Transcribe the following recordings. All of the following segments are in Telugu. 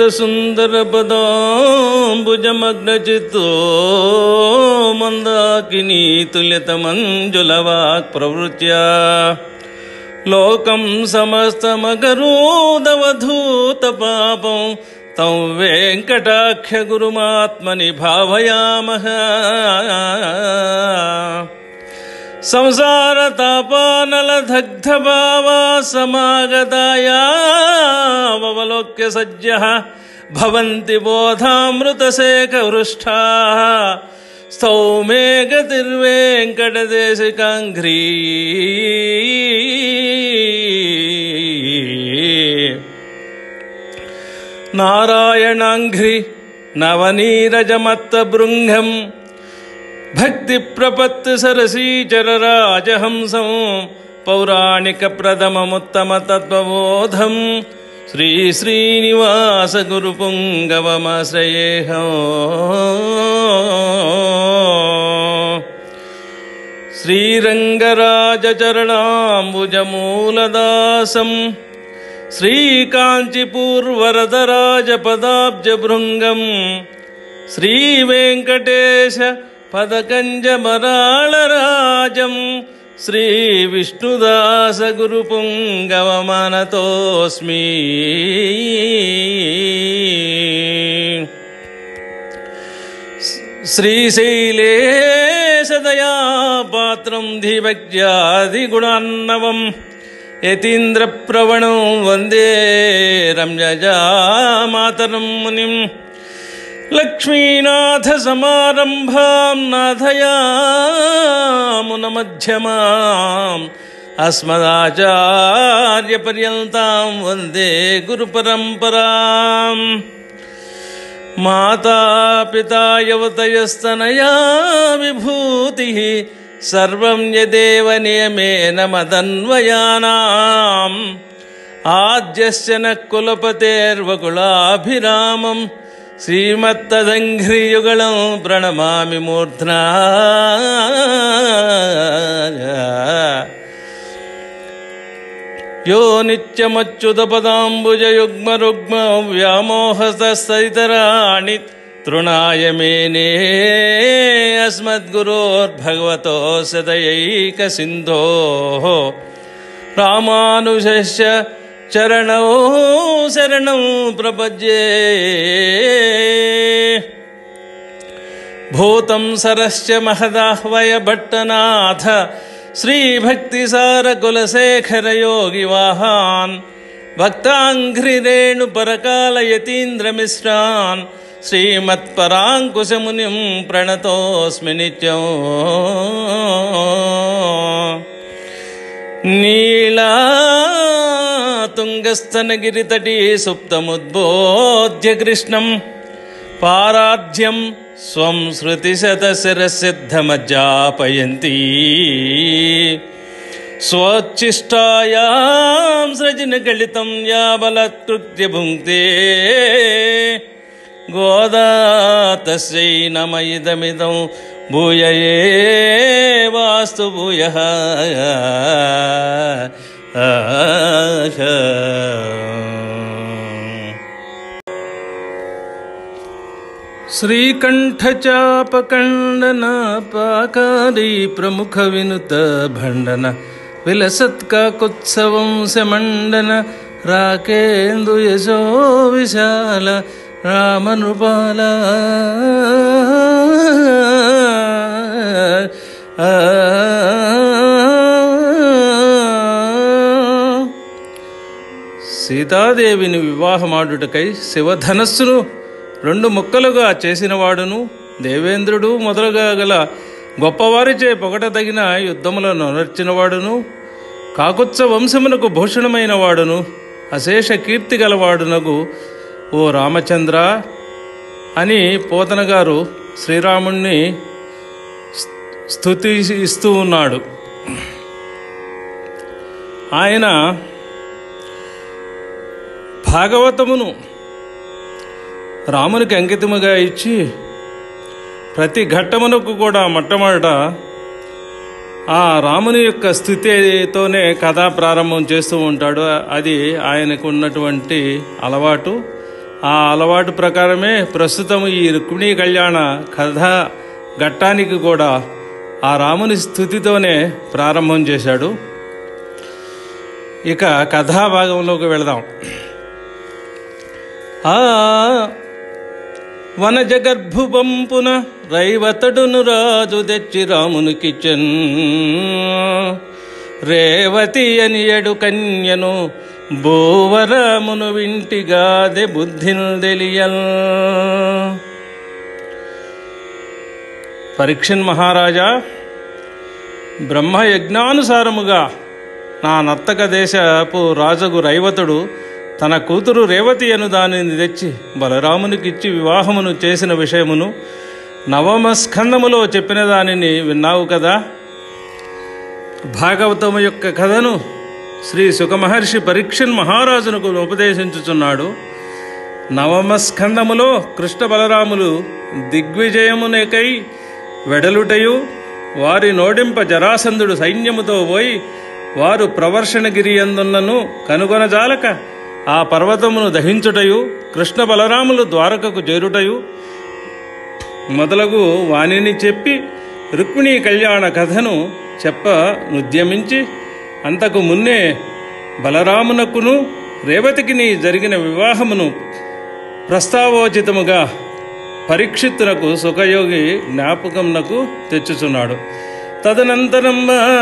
సుందర పదాంబుజమగ్న చిత్తో మందాకినీ తుల్యత మంజుల వాక్ ప్రవృత్యా లోకం సమస్తమగరూదవధూత పాపం తం వెంకటాఖ్య గురుమాత్మని భావయామః సంసార తాపానల దగ్ధ భావా సమాగతాయావలోక్య సజ్జ భవంతి బోధామృతసేక వృష్టా స్థౌమే గతిర్వేంకటదేశికాంఘ్రీ నారాయణాంఘ్రి నవనీరజమత్త బృంగం భక్తి ప్రపత్తి సరసీచర రాజహంసం పౌరాణిక ప్రథమముత్తమ తత్వబోధం శ్రీ శ్రీనివాస గురు పుంగవమాశ్రయేహం శ్రీరంగరాజచరణాంబుజమూలదాసం శ్రీకాంచీపూర్వరదరాజపదాబ్జభృంగం శ్రీవేంకటేశ పదకంజమరాళరాజం శ్రీ విష్ణుదాస గురు పుంగవమానతోస్మి శ్రీశైలేశదయా పాత్రం ధీభక్త్యాదిగుణాన్నవం యతీంద్రప్రవణం వందే రమ్యజామాతరం మునిం లక్ష్మీనాథసమారంభాం నాథయామునమధ్యమాం అస్మదాచార్యపర్యంతాం వందే గురుపరంపరాం మాతాపితాయవతయస్తనయా విభూతి సర్వం యదేవ నియమేన మదన్వయానాం ఆద్యస్య న కులపతేర్వకులాభిరామం శ్రీమత్తదంఘ్రియుగళం ప్రణమామి మూర్ధ్నా యో నిత్యమచ్యుతపదాంబుజయుగ్మరుగ్మ వ్యామోహస్తైతరాణి తృణాయ మేనే అస్మద్గురోర్భగవతో సదయైక సింధో రామానుజస్య చరణౌ శరణం ప్రపద్యే భూతం సరశ్చ మహదాహ్వయ భట్టనాథ శ్రీభక్తిసారకులశేఖర యోగి వాహాన్ భక్తాంఘ్రిరేణు పరకాల యతీంద్రమిశ్రాన్ శ్రీమత్పరాంకుశమునిం ప్రణతోస్మి నిత్యం నీలా తుంగస్తనగిరితటీ సుప్తముద్బోధ్య కృష్ణం పారాధ్యం స్వం శృతిశతశిరసిద్ధమజ్జాపయంతి స్వోచ్ఛిష్టాయాం సృజనగళితం యాబలత్కృత్య భుంక్తే గోదా తస్యై నమ ఇదమిదం భూయ వాస్తు భూయ శ్రీకంఠచాపకండనాపాకారీ ప్రముఖ వినుత భండన విలసత్కాకుత్సవం శమండన రాకేందు యశో విశాల రామనృపాల సీతాదేవిని వివాహమాడుటకై శివధనస్సును రెండు ముక్కలుగా చేసినవాడును దేవేంద్రుడు మొదలుగా గల గొప్పవారిచే పొగటదగిన యుద్ధములను నర్చినవాడును కాకుత్స వంశమునకు భూషణమైన వాడును అశేష కీర్తి గలవాడునగు ఓ రామచంద్ర అని పోతన గారు శ్రీరాముణ్ణి స్థుతి ఇస్తూ ఉన్నాడు ఆయన భాగవతమును రామునికి అంకితముగా ఇచ్చి ప్రతి ఘట్టమునకు కూడా మొట్టమొదట ఆ రాముని యొక్క స్థితితోనే కథా ప్రారంభం చేస్తూ ఉంటాడు అది ఆయనకు ఉన్నటువంటి అలవాటు ఆ అలవాటు ప్రకారమే ప్రస్తుతం ఈ రుక్మిణీ కళ్యాణ కథ ఘట్టానికి కూడా ఆ రాముని స్థుతితోనే ప్రారంభం చేశాడు ఇక కథాభాగంలోకి వెళదాం ఆ వనజగర్భు పంపున రైవతడును రాజు తెచ్చి రామునికిచెన్ రేవతి అని ఎడు కన్యను భూవరామును వింటిగాదె బుద్ధిని తెలియల్ పరీక్షన్ మహారాజా బ్రహ్మ యజ్ఞానుసారముగా నా నర్తక దేశపు రాజగు రైవతుడు తన కూతురు రేవతి అను దానిని తెచ్చి బలరామునికిచ్చి వివాహమును చేసిన విషయమును నవమ స్కందములో చెప్పిన దానిని విన్నావు కదా భాగవతము యొక్క కథను శ్రీ సుఖమహర్షి పరీక్షన్ మహారాజునకు ఉపదేశించుచున్నాడు నవమ స్కందములో కృష్ణ బలరాములు దిగ్విజయమునకై వెడలుటయు వారి నోడింప జరాసంధుడు సైన్యముతో పోయి వారు ప్రవర్షణగిరి అందున్నను కనుగొనజాలక ఆ పర్వతమును దహించుటయు కృష్ణ బలరాములు ద్వారకకు చేరుటయు మొదలగు వాణిని చెప్పి రుక్మిణీ కళ్యాణ కథను చెప్ప ఉద్యమించి అంతకు మున్నే బలరామునకును రేవతికిని జరిగిన వివాహమును ప్రస్తావోచితముగా పరీక్షిత్తునకు సుఖయోగి జ్ఞాపకమునకు తెచ్చుచున్నాడు తదనంతరం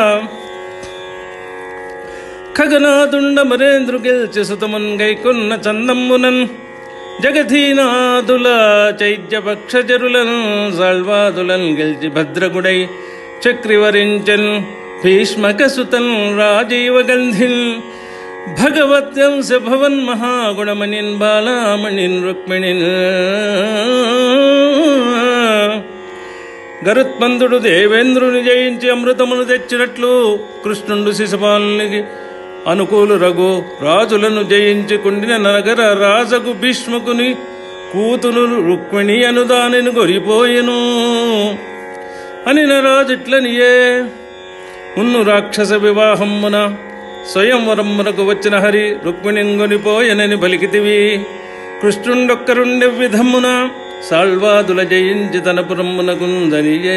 ఖగనాదుండ మరేంద్రు గెల్చి సుతమున్ గైకొన్న చందమ్మునన్ జగధీనాదుల చైత్యపక్షజరులను సల్వాదులను గెలిచి భద్రగుడై చక్రివరించన్ భీష్మక సుతన్ రాజీవ గంధిన్ భగవత్యంశ భవన్ మహాగుణమణిన్ బాలామణిన్ రుక్మిణిన్ గరుత్మంతుడు దేవేంద్రుని జయించి అమృతమును తెచ్చినట్లు కృష్ణుడు శిశుపాలునికి అనుకూలు రఘు రాజులను జయించి కుండిన నగర రాజకు భీష్మకుని కూతురు రుక్మిణి అను దానిని గొరిపోయెను అని రాజుట్లనియే మున్ను రాక్షస వివాహమ్మున స్వయంవరమ్మునకు వచ్చిన హరి రుక్మిణింగొనిపోయనని పలికితివి కృష్ణుండొక్కరుండె విధమ్మున సాల్వాదుల జయించి తన పురమ్మునకుందనియే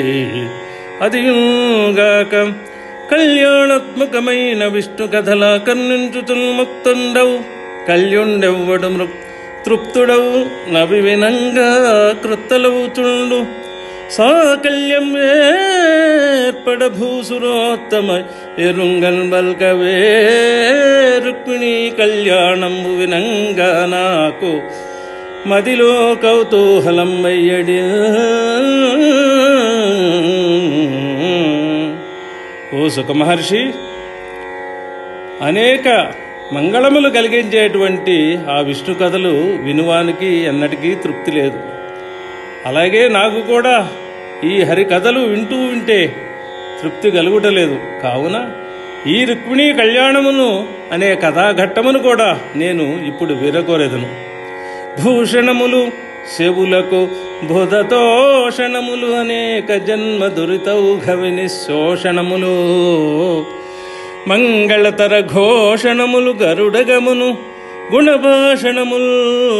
అదిగాక కళ్యాణాత్మకమైన విష్ణు కథలా కర్ణించుతున్ముక్తుండవు కళ్యుండెవ్వడు మృ తృప్తుడవు నవి వినంగా కృత్తలవు చుండు సాకల్యం ఏర్పడ భూసురోత్తమ ఎరుంగన్ బల్కవే రుక్మిణీ కళ్యాణంబు వినంగా నాకు మదిలో కౌతూహలం అయ్యడి ఓ సుఖమహర్షి అనేక మంగళములు కలిగించేటువంటి ఆ విష్ణు కథలు వినువానికి ఎన్నటికీ తృప్తి లేదు అలాగే నాకు కూడా ఈ హరి కథలు వింటూ వింటే తృప్తి కలుగుటలేదు కావున ఈ రుక్మిణీ కళ్యాణమును అనే కథాఘట్టమును కూడా నేను ఇప్పుడు వీరకోరెదను భూషణములు శవులకు బుధతోషణములు అనేక జన్మ దురితౌఘవిని శోషణములు మంగళతర ఘోషణములు గరుడగమును గుణభాషణములు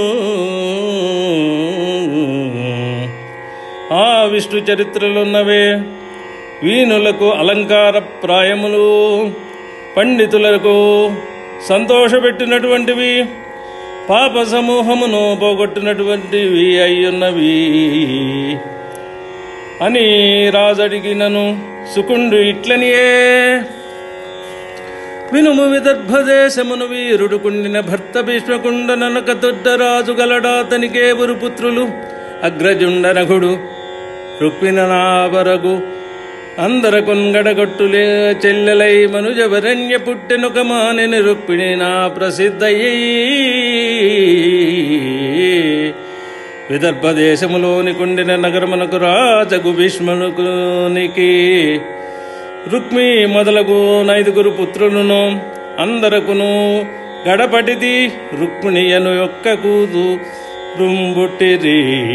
ఆ విష్ణు చరిత్రలున్నవే వీణులకు అలంకార ప్రాయములు పండితులకు సంతోషపెట్టినటువంటివి పాప సమూహమును పోగొట్టినటువంటివి అయ్యున్నవి అని రాజడిగినను సుకుండు ఇట్లనియే వినుము విదర్భదేశమును వీరుడు కుండిన భర్త భీష్మకుండ ననక దొడ్డరాజు గలడాతనికే పుత్రులు అగ్రజుండ రఘుడు రుక్మిణనాభరగు అందరకొన్గడగొట్టులే చెల్లెలై మనుజవరణ్య పుట్టెనొక మానెని రుక్మిణి నా ప్రసిద్ధయ్యి విదర్భదేశములోని కుండిన నగరమునకు రాజగు భీష్మునికి రుక్మి మొదలగు నైదుగురు పుత్రులను అందరకును గడపటిది రుక్మిణియను యొక్క కూదు రుంబుట్టిరి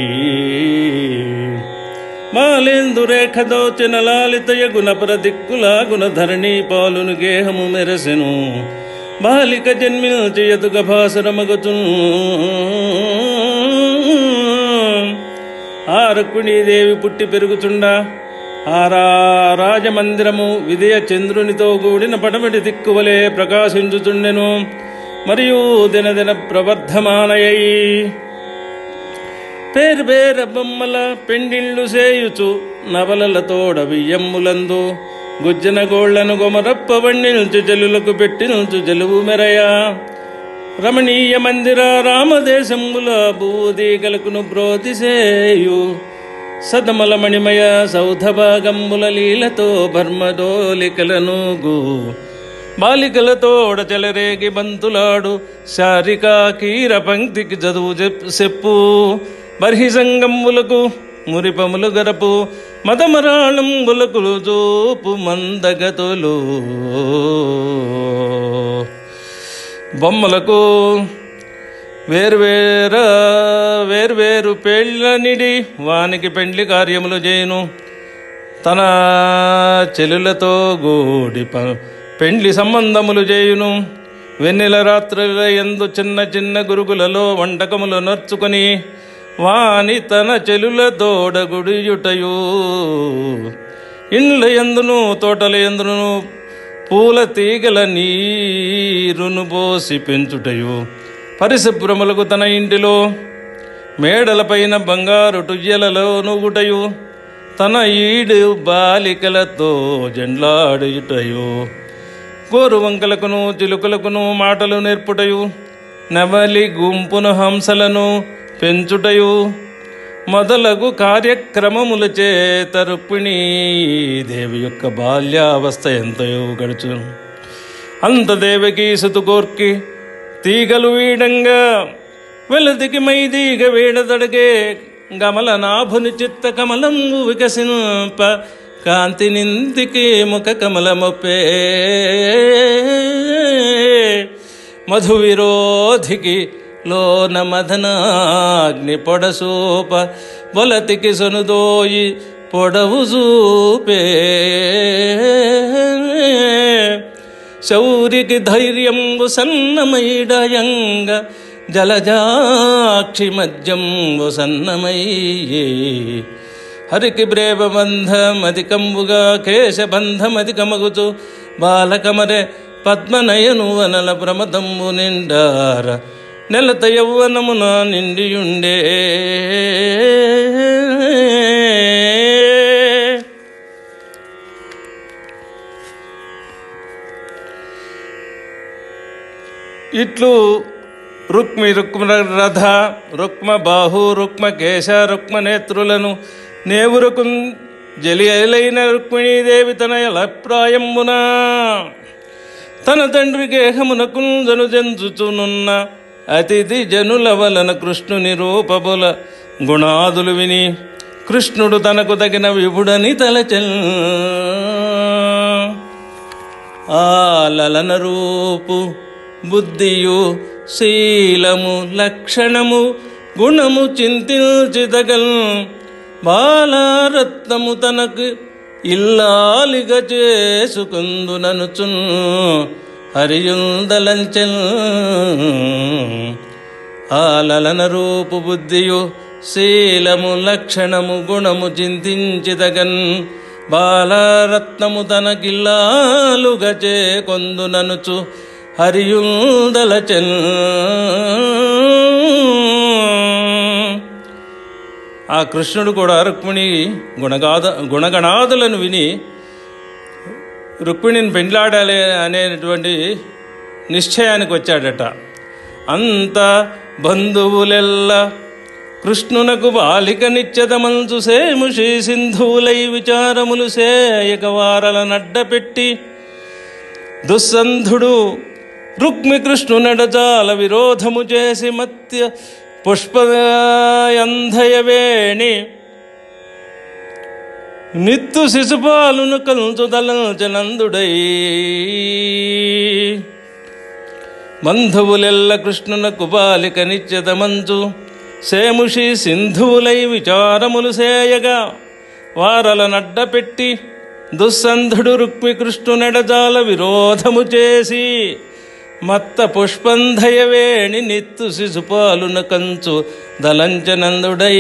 మాలేందు రేఖ దోచిన లాలితయ గుణపర దిక్కులా గుణధరణి పాలును గేహము మెరసెను బాలిక జన్మించయతుగ భాసురమగుచు ఆ రుక్మిణీదేవి పుట్టి పెరుగుచుండా ఆ రా- రాజమందిరము విదయ చంద్రునితో కూడిన పడమటి దిక్కువలే ప్రకాశించుచుండెను మరియు దినదిన ప్రవర్ధమానయై పేరు పేర బొమ్మల పెండిళ్ళు సేయుచు నవలలతోడ బియ్యమ్ములందు గుజ్జన గోళ్లను గొమరప్ప వండిల్చు జలులకు పెట్టినుచు జలువు మెరయ రమణీయ మందిర రామదేశముల భూదీగలకును బ్రోతిసేయు సదమల మణిమయ సౌధ భాగముల లీలతో బర్మడోలికలను గూ బాలికలతోడ చెలరేగి బంతులాడు శారికా కీర పంక్తికి చదువు చెప్- చెప్పు బర్హిసంగములకు మురిపములు గరపు మదమరాళంబులకు చూపు మందగతులు బొమ్మలకు వేర్వేర వేర్వేరు పేళ్ళనిడి వానికి పెండ్లి కార్యములు చేయను తన చెలులతో గూడి ప- పెండ్లి సంబంధములు చేయును వెన్నెల రాత్రుల ఎందు చిన్న చిన్న గురుగులలో వంటకములు నర్చుకొని వాని తన చెలుల తోడగుడియుటయు ఇండ్ల ఎందును తోటల ఎందును పూల తీగల నీరును పోసి పెంచుటయు పరిశుభ్రములకు తన ఇంటిలో మేడలపైన బంగారు టుయ్యలలో నూగుటయు తన ఈడు బాలికలతో జండ్లాడుటయు గోరు వంకలకును చిలుకలకును మాటలు నేర్పుటయు నవలి గుంపును హంసలను పెంచుటయు మొదలగు కార్యక్రమముల చేత రుక్మిణీ దేవి యొక్క బాల్యావస్థ ఎంతయో గడుచు అంత దేవకి సుతుకోర్కి తీగలు వీడంగా వెలదికి మైదీగ వీడదడిగే గమల నాభుని చిత్త కమలంబు వికసింప కాంతి నిందికి ముఖ కమలమొప్పే మధు విరోధికి లోన మదనాగ్ని పొడసూప బొలతికి సొనుదోయి పొడవు చూపే శౌరికి ధైర్యంబు సన్నమైడయంగ జలజాక్షి మద్యంబు సన్నమయ్యే హరికి బ్రేబంధమధికంబుగా కేశబంధమధికమగుచు బాలకమరే పద్మనయను వనల ప్రమదంబు నిండార నెలత యౌవనమున నిండియుండే ఇట్లు రుక్మి రుక్మ రథ రుక్మ బాహు రుక్మ కేశ రుక్మ నేత్రులను నేవురుకు జలియలైన రుక్మిణీదేవి తన అభిప్రాయమున తన తండ్రి గేహమునకు జనుజంచుచునున్న అతిథి జనుల వలన కృష్ణుని రూపబుల గుణాదులు విని కృష్ణుడు తనకు తగిన విభుడని తలచెల్ ఆ లలన రూపు బుద్ధియు శీలము లక్షణము గుణము చింతించితగల్ బాలారత్నము తనకు ఇల్లాలిగా చేసుకుందుననుచున్ హరియుందలంచెల్ ఆ లలన రూపు బుద్ధియు శీలము లక్షణము గుణము చింతించితగన్ బాలరత్నము తనకిల్లాలుగా చేకొందుననుచు హరియుందలచెల్ ఆ కృష్ణుడు కూడా రుక్మిణి గుణగాద గుణగణాదులను విని రుక్మిణిని పెండ్లాడాలి అనేటువంటి నిశ్చయానికి వచ్చాడట అంత బంధువులెల్ల కృష్ణునకు బాలిక నిత్యతమంచు సేముషి సింధువులై విచారములు సేయక వారల నడ్డపెట్టి దుస్సంధుడు రుక్మి కృష్ణునడజాల విరోధము చేసి మత్య పుష్పయంధయవేణి నిత్తు శిశుపాలును కంచు తలంచనందుడై బంధువులెల్ల కృష్ణునకు బాలిక నిత్యత మంచు సేముషి సింధువులై విచారములు సేయగా వారల నడ్డపెట్టి దుస్సంధుడు రుక్మి కృష్ణునెడజాల విరోధము చేసి మత్త పుష్పంధయవేణి నిత్తు శిశుపాలున కంచు దలంచనందుడై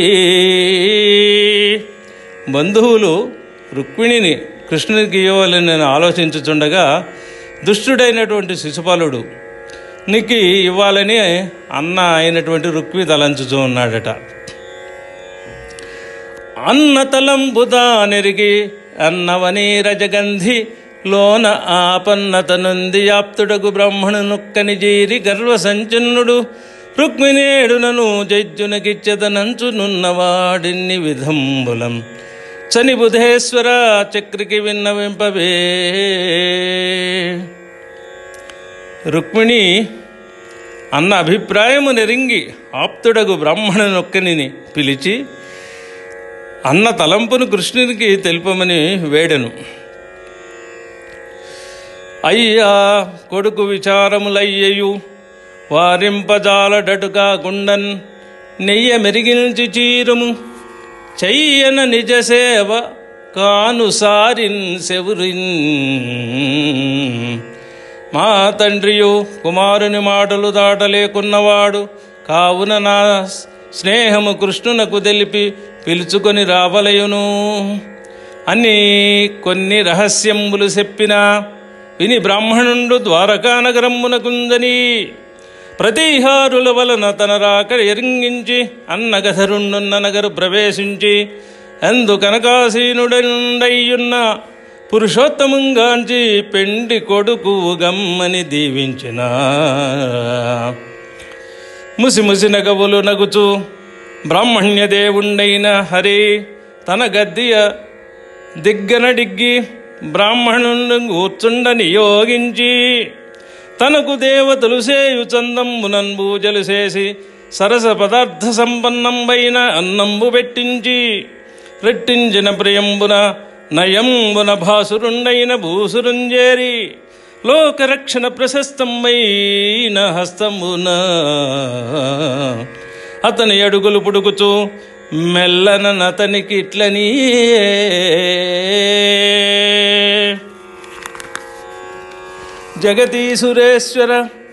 బంధువులు రుక్మిణిని కృష్ణునికి ఇవ్వాలని నేను ఆలోచించుచుండగా దుష్టుడైనటువంటి శిశుపాలుడు నీకు ఇవ్వాలని అన్న అయినటువంటి రుక్మి తలంచుచూ ఉన్నాడట అన్న తలంబుదా నెరిగి అన్నవని రజగంధి లోన ఆపన్నతనుంది యాప్తుడగు బ్రహ్మణు నొక్కని జీరి గర్వ సంచన్నుడు రుక్మిణేడునను జజ్జునకిచ్చదనంచునున్నవాడిన్ని విధంబులం చని బుధేశ్వర చక్రికి విన్నవింపవే రుక్మిణి అన్న అభిప్రాయము నెరింగి ఆప్తుడగు బ్రాహ్మణ నొక్కనిని పిలిచి అన్న తలంపును కృష్ణునికి తెలుపమని వేడెను అయ్యా కొడుకు విచారములయ్యయు వారింపజాలడటుగా గుండన్ నెయ్య మెరిగిల్చి చీరము చెయ్యన నిజ సేవ కాను సారిన్ సెవురిన్ మా తండ్రియు కుమారుని మాటలు దాటలేకున్నవాడు కావున నా స్నేహము కృష్ణునకు తెలిపి పిలుచుకొని రావలయును అని కొన్ని రహస్యంబులు చెప్పిన విని బ్రాహ్మణుండు ద్వారకానగరమునకుందని ప్రతిహారుల వలన తన రాక ఎరింగించి అన్నగధరుండున్న నగరు ప్రవేశించి ఎందు కనకాసీనుడయున్న పురుషోత్తమంగాంచి పెండి కొడుకు గమ్మని దీవించిన ముసి ముసి నగవులు నగుచు బ్రాహ్మణ్య దేవుండైన హరి తన గద్దియ దిగ్గనడిగ్గి బ్రాహ్మణులను కూర్చుండ నియోగించి తనకు దేవతలు సేయు చందంబునన్ పూజలు చేసి సరస పదార్థ సంపన్నంబైన అన్నంబు పెట్టించి రెట్టించిన ప్రియంబున నయంబున భాసురుండైన భూసురుంజేరి లోకరక్షణ ప్రశస్తంబైన హస్తమున అతని అడుగులు పుడుకుచు మెల్లనతనికి ఇట్లని జగతీసురేశ్వర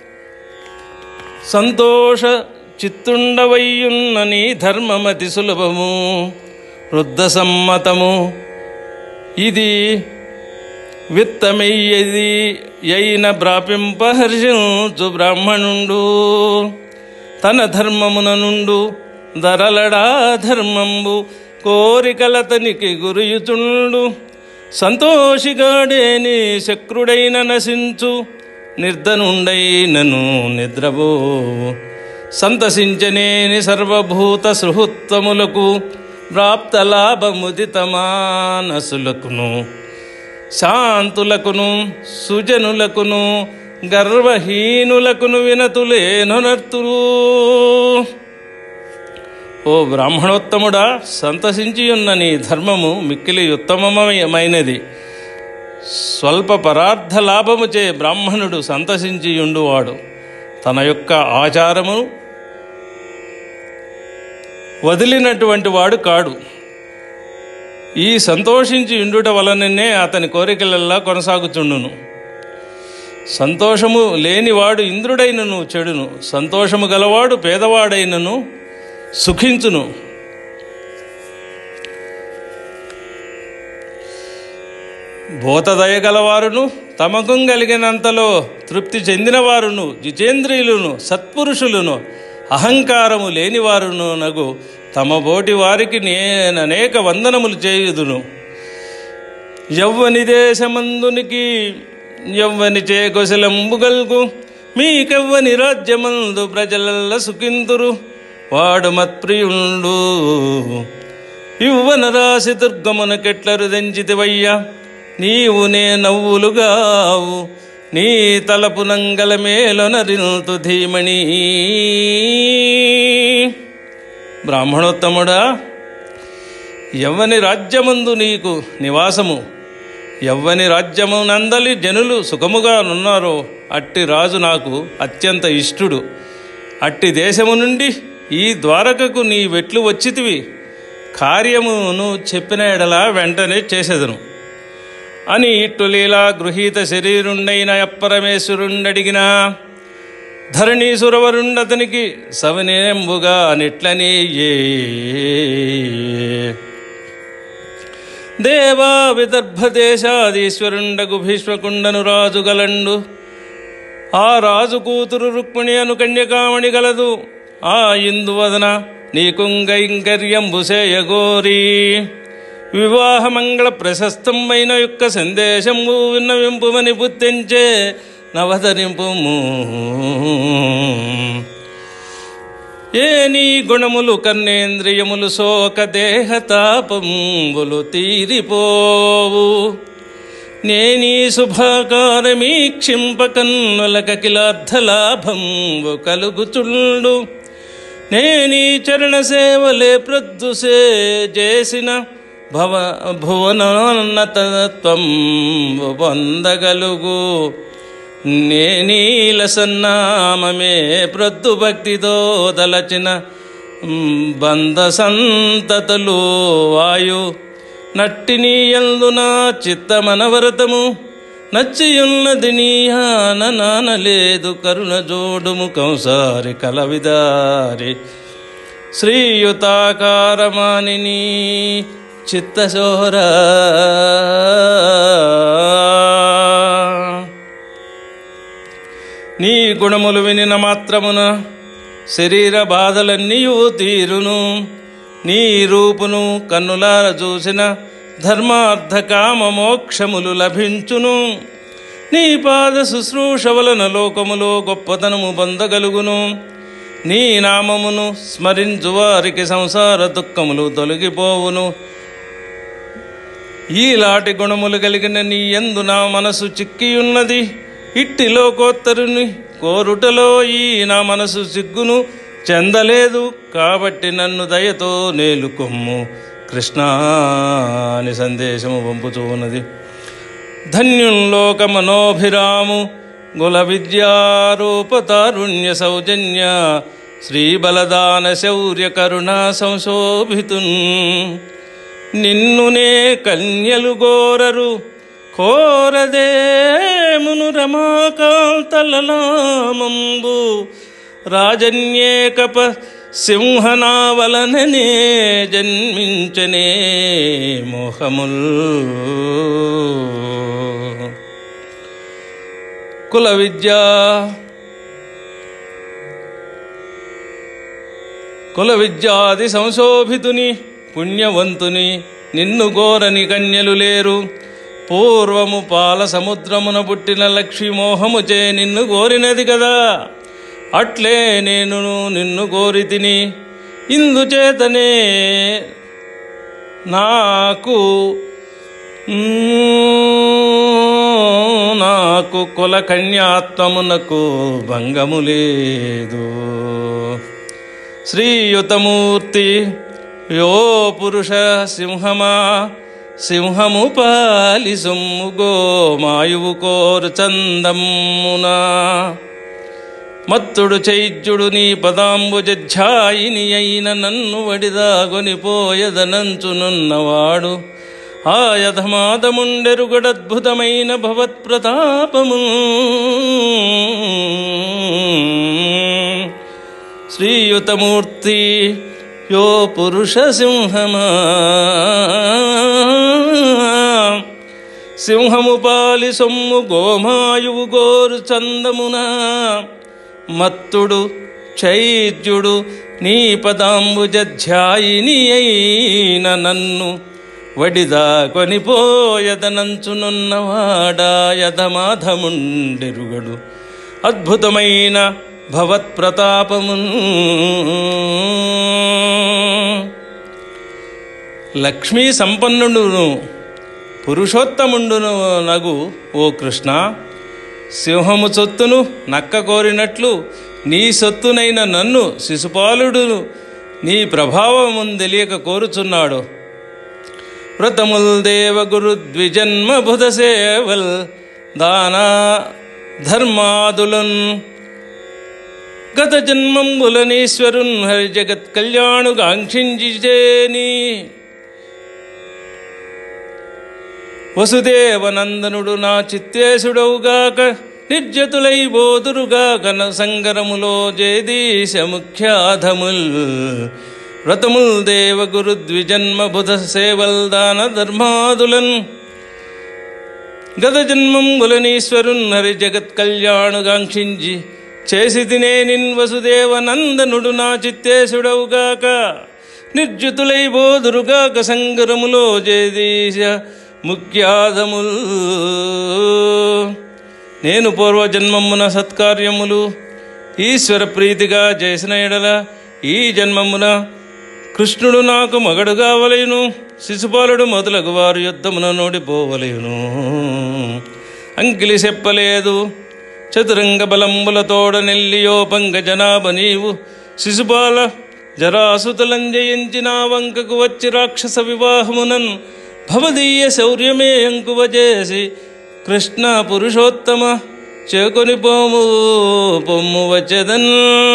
సంతోష చిత్తుండవయ్యున్న నీ ధర్మమతి సులభము వృద్ధ సమ్మతము ఇది విత్తమయ్యది అయిన ప్రాపింపహర్షించు బ్రాహ్మణుండు తన ధర్మమున నుండు ధరలడా ధర్మంబు కోరికలతనికి గురియుచుండు సంతోషిగాడేని శక్రుడైన నశించు నిర్ధనుండైనను నిద్రబో సంతసించనేని సర్వభూత సుహృత్తములకు ప్రాప్త లాభముదిత మానసులకును శాంతులకును సుజనులకును గర్వహీనులకును వినతులేనొనర్తులు ఓ బ్రాహ్మణోత్తముడా సంతసించి ఉన్న నీ ధర్మము మిక్కిలి ఉత్తమమైనది స్వల్ప పరార్థ లాభముచే బ్రాహ్మణుడు సంతసించి ఉండువాడు తన యొక్క ఆచారము వదిలినటువంటి వాడు కాడు ఈ సంతోషించి ఉండుట వలననే అతని కోరికలల్లా కొనసాగుచుండును సంతోషము లేనివాడు ఇంద్రుడైనను చెడును సంతోషము గలవాడు పేదవాడైనను సుఖించును భూతదయ గలవారును తమకు కలిగినంతలో తృప్తి చెందినవారును జితేంద్రియులను సత్పురుషులను అహంకారము లేనివారును నగు తమ బోటి వారికి నేను అనేక వందనములు చేయుదును యవ్వని దేశమందునికి యవ్వని చేకొసలంబుగల్గు మీకెవ్వని రాజ్యమందు ప్రజలల్ల సుఖింతురు వాడు మత్ప్రియుండు ఇవ్వన రాసి దుర్గమునకెట్లరు దంచితివయ్యా నీవు నే నవ్వులుగావు నీ తలపు నంగల మేలొనరిల్తు ధీమణి బ్రాహ్మణోత్తముడా ఎవ్వని రాజ్యమందు నీకు నివాసము ఎవ్వని రాజ్యము నందలి జనులు సుఖముగా నున్నారో అట్టి రాజు నాకు అత్యంత ఇష్టుడు అట్టి దేశము నుండి ఈ ద్వారకకు నీ వెట్లు వచ్చితివి కార్యమును చెప్పిన ఎడల వెంటనే చేసేదను అని ఇట్టులీలా గృహీత శరీరుండైన అప్పరమేశ్వరుండడిగిన ధరణీసురవరుండతనికి సవనేంబుగా నెట్లనే ఏ దేవా విదర్భదేశాదీశ్వరుండగు భీష్మకుండను రాజుగలండు ఆ రాజు కూతురు రుక్మిణి అను కన్యకామణి గలదు ఆ ఇందువదన నీకుంగైంకర్యంబుసేయగోరి వివాహమంగళ ప్రశస్తమైన యొక్క సందేశము విన్నవింపుమని బుద్ధించే నవతరింపుము ఏ నీ గుణములు కర్ణేంద్రియములు శోక దేహతాపంబులు తీరిపోవు నేనీ శుభాకారమీక్షింపకన్నులక కిలార్థలాభంబు కలుగుచుండు నేనీ చరణ సేవలే ప్రద్దుసే చేసిన భవ భువనోన్నతత్వం పొందగలుగు నేనీల సన్నామమే ప్రద్దు భక్తితో తలచిన బంధ సంతతులు వాయు నట్టిని ఎందున చిత్తమనవరతము నచ్చియున్నది నీయాన నానలేదు కరుణ జోడుము కంసారి కలవిదారి శ్రీయుతాకారమానిని చిత్తశోరా నీ గుణములు వినిన మాత్రమున శరీర బాధలన్నీయూ తీరును నీ రూపును కన్నులార చూసిన ధర్మార్థ కామ మోక్షములు లభించును నీ పాద శుశ్రూష వలన లోకములో గొప్పతనము పొందగలుగును నీ నామమును స్మరించు వారికి సంసార దుఃఖములు తొలగిపోవును ఈలాంటి గుణములు కలిగిన నీ ఎందు నా మనసు చిక్కియున్నది ఇట్టి లోకోత్తరుని కోరుటలో ఈ నా మనసు సిగ్గును చెందలేదు కాబట్టి నన్ను దయతో నేలుకొమ్ము కృష్ణాని సందేశము పంపుతూ ఉన్నది ధన్యుల్లోక మనోభిరాము గుల విద్యారూపతారుణ్య సౌజన్య శ్రీబలదాన శౌర్య కరుణా సంశోభితున్ నిన్నునే కన్యలు గోరరు కోరదేమును రమాకాంతలలామంబు రాజన్యేకప సింహనావలననే జన్మించనే మోహముల్ కుల విద్యా కుల విద్యాది సంశోభితుని పుణ్యవంతుని నిన్ను గోరని కన్యలు లేరు పూర్వము పాల సముద్రమున పుట్టిన లక్ష్మీ మోహముచే నిన్ను కోరినది కదా అట్లే నేను నిన్ను కోరి తిని ఇందుచేతనే నాకు మ్మ్, నాకు కుల కన్యాత్వమునకు భంగము లేదు శ్రీయుతమూర్తి యో పురుష సింహమా సింహము పాలి సొమ్ము గోమాయువు కోరు చందమ్మునా మత్తుడు చైత్యుడు నీ పదాంబుజాయిని అయిన నన్ను వడిదాగొనిపోయదనంచునున్నవాడు ఆయధమాదముండెరుగడద్భుతమైన భవత్ప్రతాపము శ్రీయుతమూర్తి యో పురుష సింహమా సింహము పాలి సొమ్ము గోమాయువు గోరు చందమున మత్తుడు చైత్యుడు నీ పదాంబుజాయిని అయిన నన్ను వడిదా కొనిపోయదనంచునున్నవాడా యథమాధముండెరుగడు అద్భుతమైన భవత్ప్రతాపము లక్ష్మీ సంపన్నుడును పురుషోత్తముండును నగు ఓ కృష్ణ సింహము సొత్తును నక్క కోరినట్లు నీ సొత్తునైన నన్ను శిశుపాలుడును నీ ప్రభావము తెలియక కోరుచున్నాడు వ్రతముల్ దేవగురు ద్విజన్మ బుధ సేవల్ దానా ధర్మాదులన్ గత జన్మంబులనీశ్వరున్ హరి జగత్ కళ్యాణుగాంక్షించిచేని వసుదేవనందనుడు నా చిత్తేశుడవుగాక నిర్జతులై బోదురుగా ఘన సంగరములో జయదీశ ముఖ్యాధముల్ వ్రతముల్ దేవ గురు ద్విజన్మ బుధ సేవల్ దాన ధర్మాదులన్ గత జన్మంబులనీశ్వరున్ హరి జగత్ కళ్యాణుగాంక్షించి చేసి తినే నిన్ వసుదేవ నందనుడు నా చిత్తేశుడవుగాక నిర్జుతులై బోదురుగాక సంగరములో జయదీశ ముఖ్యాధముల్ నేను పూర్వజన్మమున సత్కార్యములు ఈశ్వర ప్రీతిగా చేసిన ఎడల ఈ జన్మమున కృష్ణుడు నాకు మగడు కావలేను శిశుపాలుడు మొదలగు వారు యుద్ధమున నోడిపోవలేను అంకిలి చెప్పలేదు చతురంగ బలంబులతోడ నెల్లియో పంగ జనాభ నీవు శిశుపాల జరాసుతులం జయించిన వంకకు వచ్చి రాక్షస వివాహమునన్ భవదీయ శౌర్యమే అంకువ చేసి కృష్ణ పురుషోత్తమ చేకొని పోము పొమ్ము వచ్చదన్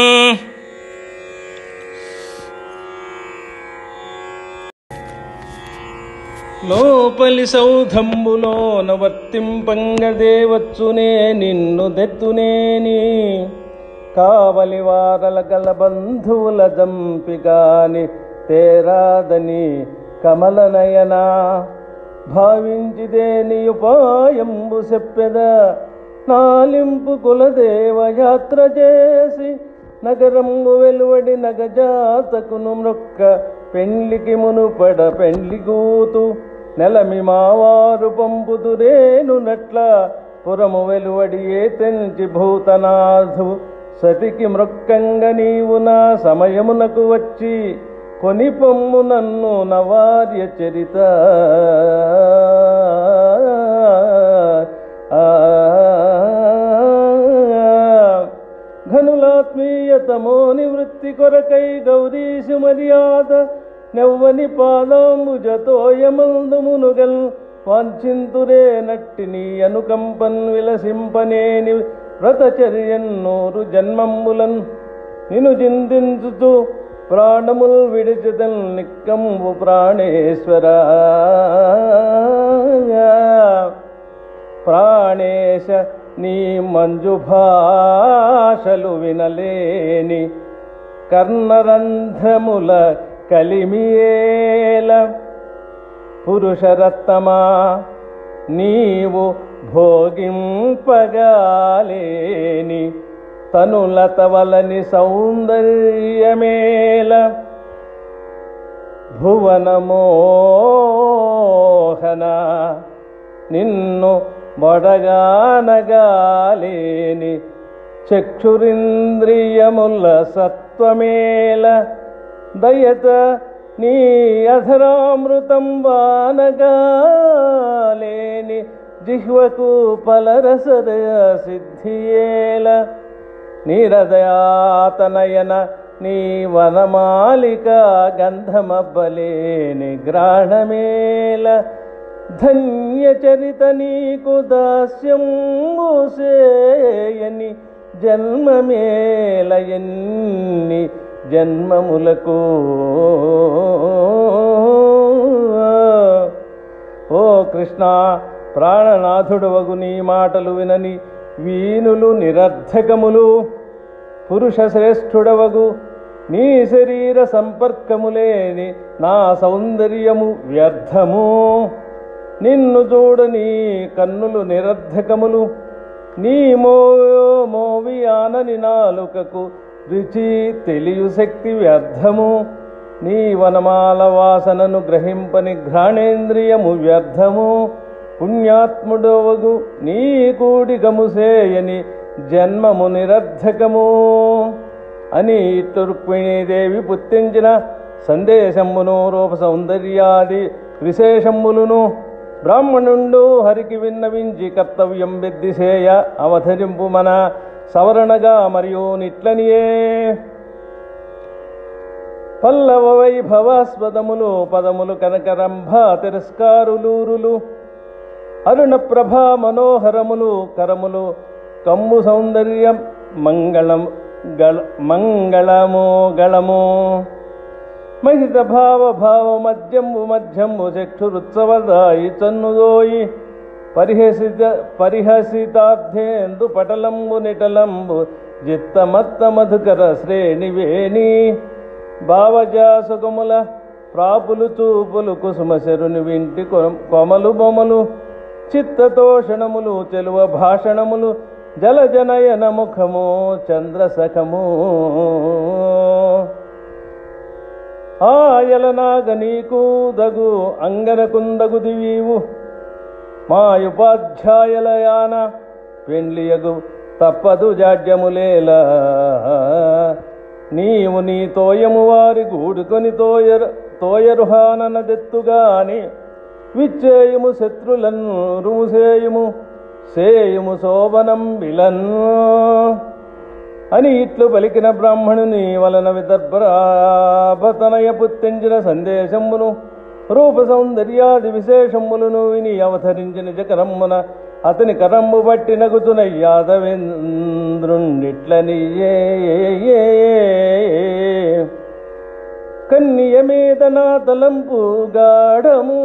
లోపలి సౌధంబులోన వర్తింపంగదేవచ్చునే నిన్ను దెత్తునేని కావలి వారల గల బంధువుల జంపిగాని తేరాదని కమలనయనా భావించిదేని ఉపాయంబు చెప్పెద నాలింపు కులదేవ యాత్ర చేసి నగరంబు వెలువడి నగజాతకును మృక్క పెండ్లికి మునుపడ పెండ్లి గూతు నెలమి మావారు పంపుదురేను నట్ల పురము వెలువడి ఏ తెంచి భూతనాథు సతికి మృక్కంగ నీవు నా సమయమునకు వచ్చి కొని పొమ్ము నన్ను నవార్య చరిత ఘనులాత్మీయతమో నివృత్తి కొరకై గౌరీశు మర్యాద నెవ్వని పాదాంబుజతోయమందుమునుగల్ వాంఛింతురే నట్టిని అనుకంపన్ విలసింపనేని వ్రతచర్యన్నూరు జన్మంబులన్ నిను చింతించుతూ ప్రాణముల్ విడిచితల్ నిక్కంబు ప్రాణేశ్వర ప్రాణేశ నీ మంజు భాషలు వినలేని కర్ణరంధ్రముల కలిమియేల పురుషరత్తమా నీవు భోగింపగాలేని తనులతవలని సౌందర్యమేల భువనమోహన నిన్ను బొడగానగాలేని చక్షురింద్రియముల సత్వమేల దయత నీ అధరామృతం వానగాలేని జిహ్వకు పలరసర సిద్ధియేల నీరదయాతనయన నీ వనమాలిక గంధమబ్బలేని గ్రాణమేల ధన్యచరిత నీకు దాస్యం మూసేయని జన్మమేల ఎన్ని జన్మములకు ఓ కృష్ణ ప్రాణనాథుడు వగు నీ మాటలు వినని వీనులు నిరర్ధకములు పురుష శ్రేష్ఠుడవగు నీ శరీర సంపర్కములేని నా సౌందర్యము వ్యర్థము నిన్ను చూడని కన్నులు నిరర్ధకములు నీ మో మోవి ఆనని నాలుకకు రుచి తెలియు శక్తి వ్యర్థము నీ వనమాల వాసనను గ్రహింపని ఘ్రాణేంద్రియము వ్యర్థము పుణ్యాత్ముడవగు నీ కూడి గముసేయని జన్మము నిరర్ధకము అని ఇట్లు రుక్మిణీదేవి పుత్తించిన సందేశమును రూప సౌందర్యాది విశేషములను బ్రాహ్మణుండు హరికి విన్నవించి కర్తవ్యం బెద్దిసేయ అవతరింపు మన సవరణగా మరియు నిట్లనియే పల్లవ వైభవాస్పదములు పదములు కనకరంభ తిరస్కారులూరులు అరుణ ప్రభా మనోహరములు కరములు కమ్ము సౌందర్యం మంగళం గళ మంగళము గళము మహిత భావ భావ మధ్యము మధ్యము చక్షురుత్సవదాయి చన్నుదోయి పరిహసిత పరిహసితార్థేందు పటలంబు నిటలంబు జిత్తమత్త మధుకర శ్రేణివేణి భావజా సుగముల ప్రాపులు చూపులు కుసుమ శరుని వింటి కొ- కొమలు బొమలు చిత్తతోషణములు చెలువ భాషణములు జలజనయన ముఖము చంద్రసఖము ఆయలనాగ నీకు దగు అంగనకుందగు దివీవు మాయుపాధ్యాయులయాన పెండ్లియగు తప్పదు జాడ్యములేలా నీవు నీ తోయము వారి గూడుకొని తోయర తోయరుహాననదెత్తుగాని విచ్చేయుము శత్రులను రుముసేయుము సేయుము శోభనం విలన్ అని ఇట్లు పలికిన బ్రాహ్మణుని వలన విదర్భతనయ పుత్తించిన సందేశమును రూప సౌందర్యాది విశేషములను విని అవతరించిన జకరమ్మున అతని కరంబు బట్టి నగుతున్న యాదవేంద్రుండిట్లనియే కన్నియ మీద నా తలంపు గాఢము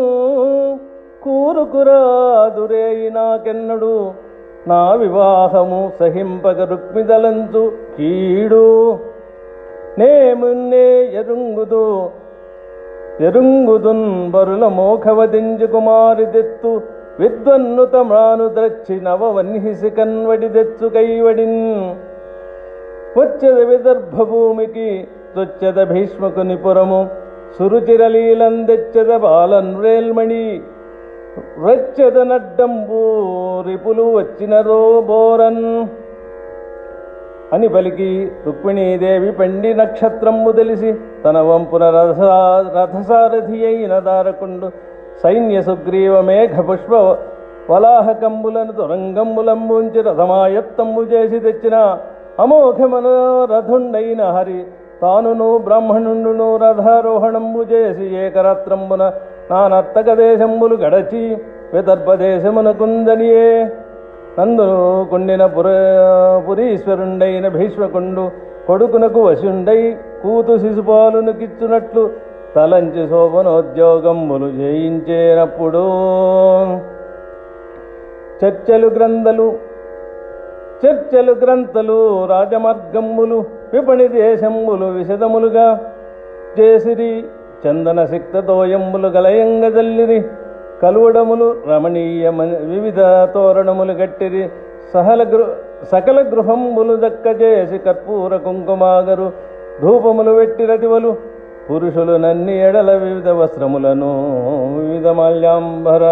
కూరుకురాదురేయి నాకెన్నడు నా వివాహము సహింపక రుక్మిదలంచు కీడు నేమున్నే ఎరుంగుదు ఎరుంగుదున్ బరుల మోఖవదింజు కుమారిదెత్తు విద్వన్నుత మ్రాను ద్రచ్చి నవవన్హిసి కన్వడి దెచ్చు కైవడిన్ వచ్చద విదర్భ భూమికి తొచ్చద భీష్మకుని పురము సురుచిరలీలందెచ్చద బాలన్రేల్మణి రచ్చద నడ్డంబు రిపులు వచ్చిన రోబోరన్ అని పలికి రుక్మిణీదేవి పెండి నక్షత్రము తెలిసి తన వంపున రథ రథసారథి అయిన దారకుండు సైన్య సుగ్రీవ మేఘ పుష్ప వలాహకంబులను తురంగంబులంబుంచి రథమాయత్తంబు చేసి తెచ్చిన అమోఘమన రథుండైన హరి తానును బ్రాహ్మణుండును రథారోహణంబు చేసి ఏకరాత్రంబున నా నర్తక దేశంబులు గడచి విదర్భ దేశమునకుందనియే నందును కొండిన పుర పురీశ్వరుండైన భీష్మకుండు కొడుకునకు వశుండై కూతు శిశుపాలును కిచ్చునట్లు తలంచి శోభనోద్యోగములు జయించేనప్పుడు చర్చలు గ్రంథలు చర్చలు గ్రంథలు రాజమార్గములు విపణి దేశములు విశదములుగా చేసిరి చందన సిక్తతోయములు గలయంగ జల్లిరి కలువడములు రమణీయమ వివిధ తోరణములు గట్టిరి సహల గృ సకల గృహంబులు దక్కచేసి కర్పూర కుంకుమాగరు ధూపములు వెట్టి రతివలు పురుషులు నన్ని ఎడల వివిధ వస్త్రములను వివిధ మాల్యాంబర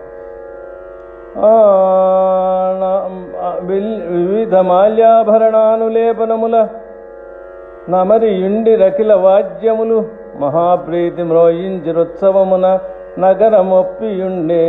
వివిధ మాల్యాభరణానులేపనముల నమరి యుండి రకిల వాద్యములు మహాప్రీతి మ్రోయించిరుత్సవమున నగరమొప్పియుండే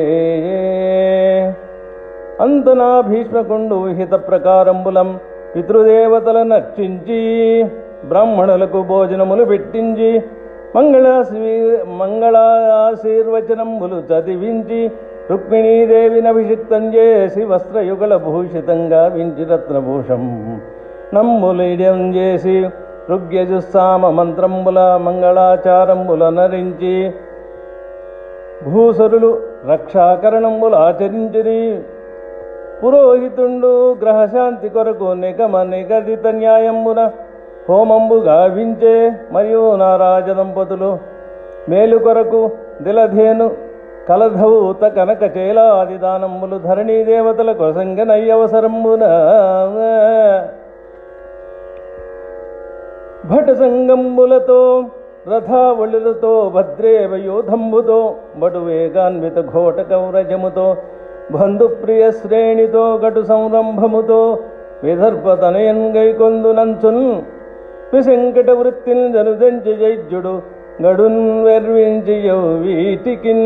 అంతనా భీష్మకుండు విహిత ప్రకారంబులం పితృదేవతల నర్చించి బ్రాహ్మణులకు భోజనములు పెట్టించి మంగళాశీ మంగళాశీర్వచనములు చదివించి రుక్మిణీదేవిని అభిషిక్తం చేసి వస్త్రయుగల భూషితంగా వించి రత్నభూషం నమ్ములిడం చేసి ఋగ్యజుస్సామ మంత్రంబుల మంగళాచారంబుల నరించి భూసరులు రక్షాకరణంబులు ఆచరించిరి పురోహితుండు గ్రహశాంతి కొరకు నిగమ నిగదిత న్యాయంబున హోమంబు గావించే మరియు నా రాజదంపతులు మేలు కొరకు దిలధేను కలధౌత కనక చేలాది దానములు ధరణీ దేవతల కొసంగనయ్యవసరంబున భట సంగంబులతో రథావళులతో భద్రేవ యోధంబుతో బడు వేగాన్విత ఘోట కౌరజముతో బంధుప్రియ శ్రేణితో గటు సంరంభముతో విదర్భ తనయన్ గైకొందునంచున్ విశంకట వృత్తిని జనుదంచి జైజ్యుడు గడున్ వెర్వించి వీటికిన్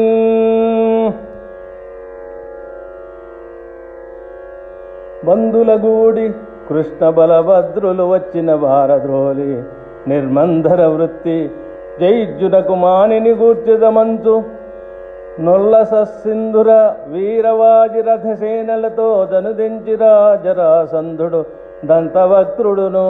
బంధులగూడి కృష్ణ బలభద్రులు వచ్చిన భారద్రోలి నిర్మంధర వృత్తి జైజ్యునకు మానిని గూర్చిదమంచు నొల్ల సస్సింధుర వీరవాజి రథసేనలతో దనుదించిరా జరాసంధుడు దంతవక్త్రుడును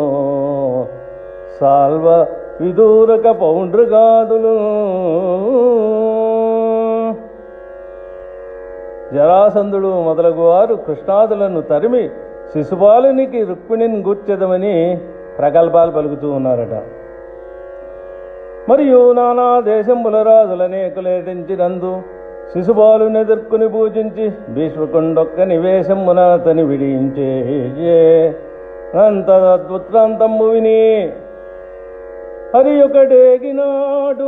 సాల్వ విదూరక పౌండ్రుగాదులు జరాసంధుడు మొదలగు వారు కృష్ణాదులను తరిమి శిశుపాలునికి రుక్మిణిని గూర్చెదమని ప్రగల్భాలు పలుకుతూ ఉన్నారట మరియు నానా దేశముల రాజులనేకులేటించినందు శిశుపాలుని ఎదుర్కొని పూజించి భీష్మకుండొక్క నివేశమున అతని విడించే అంత అద్భుతాంతము విని హరి ఒకటేగినాడు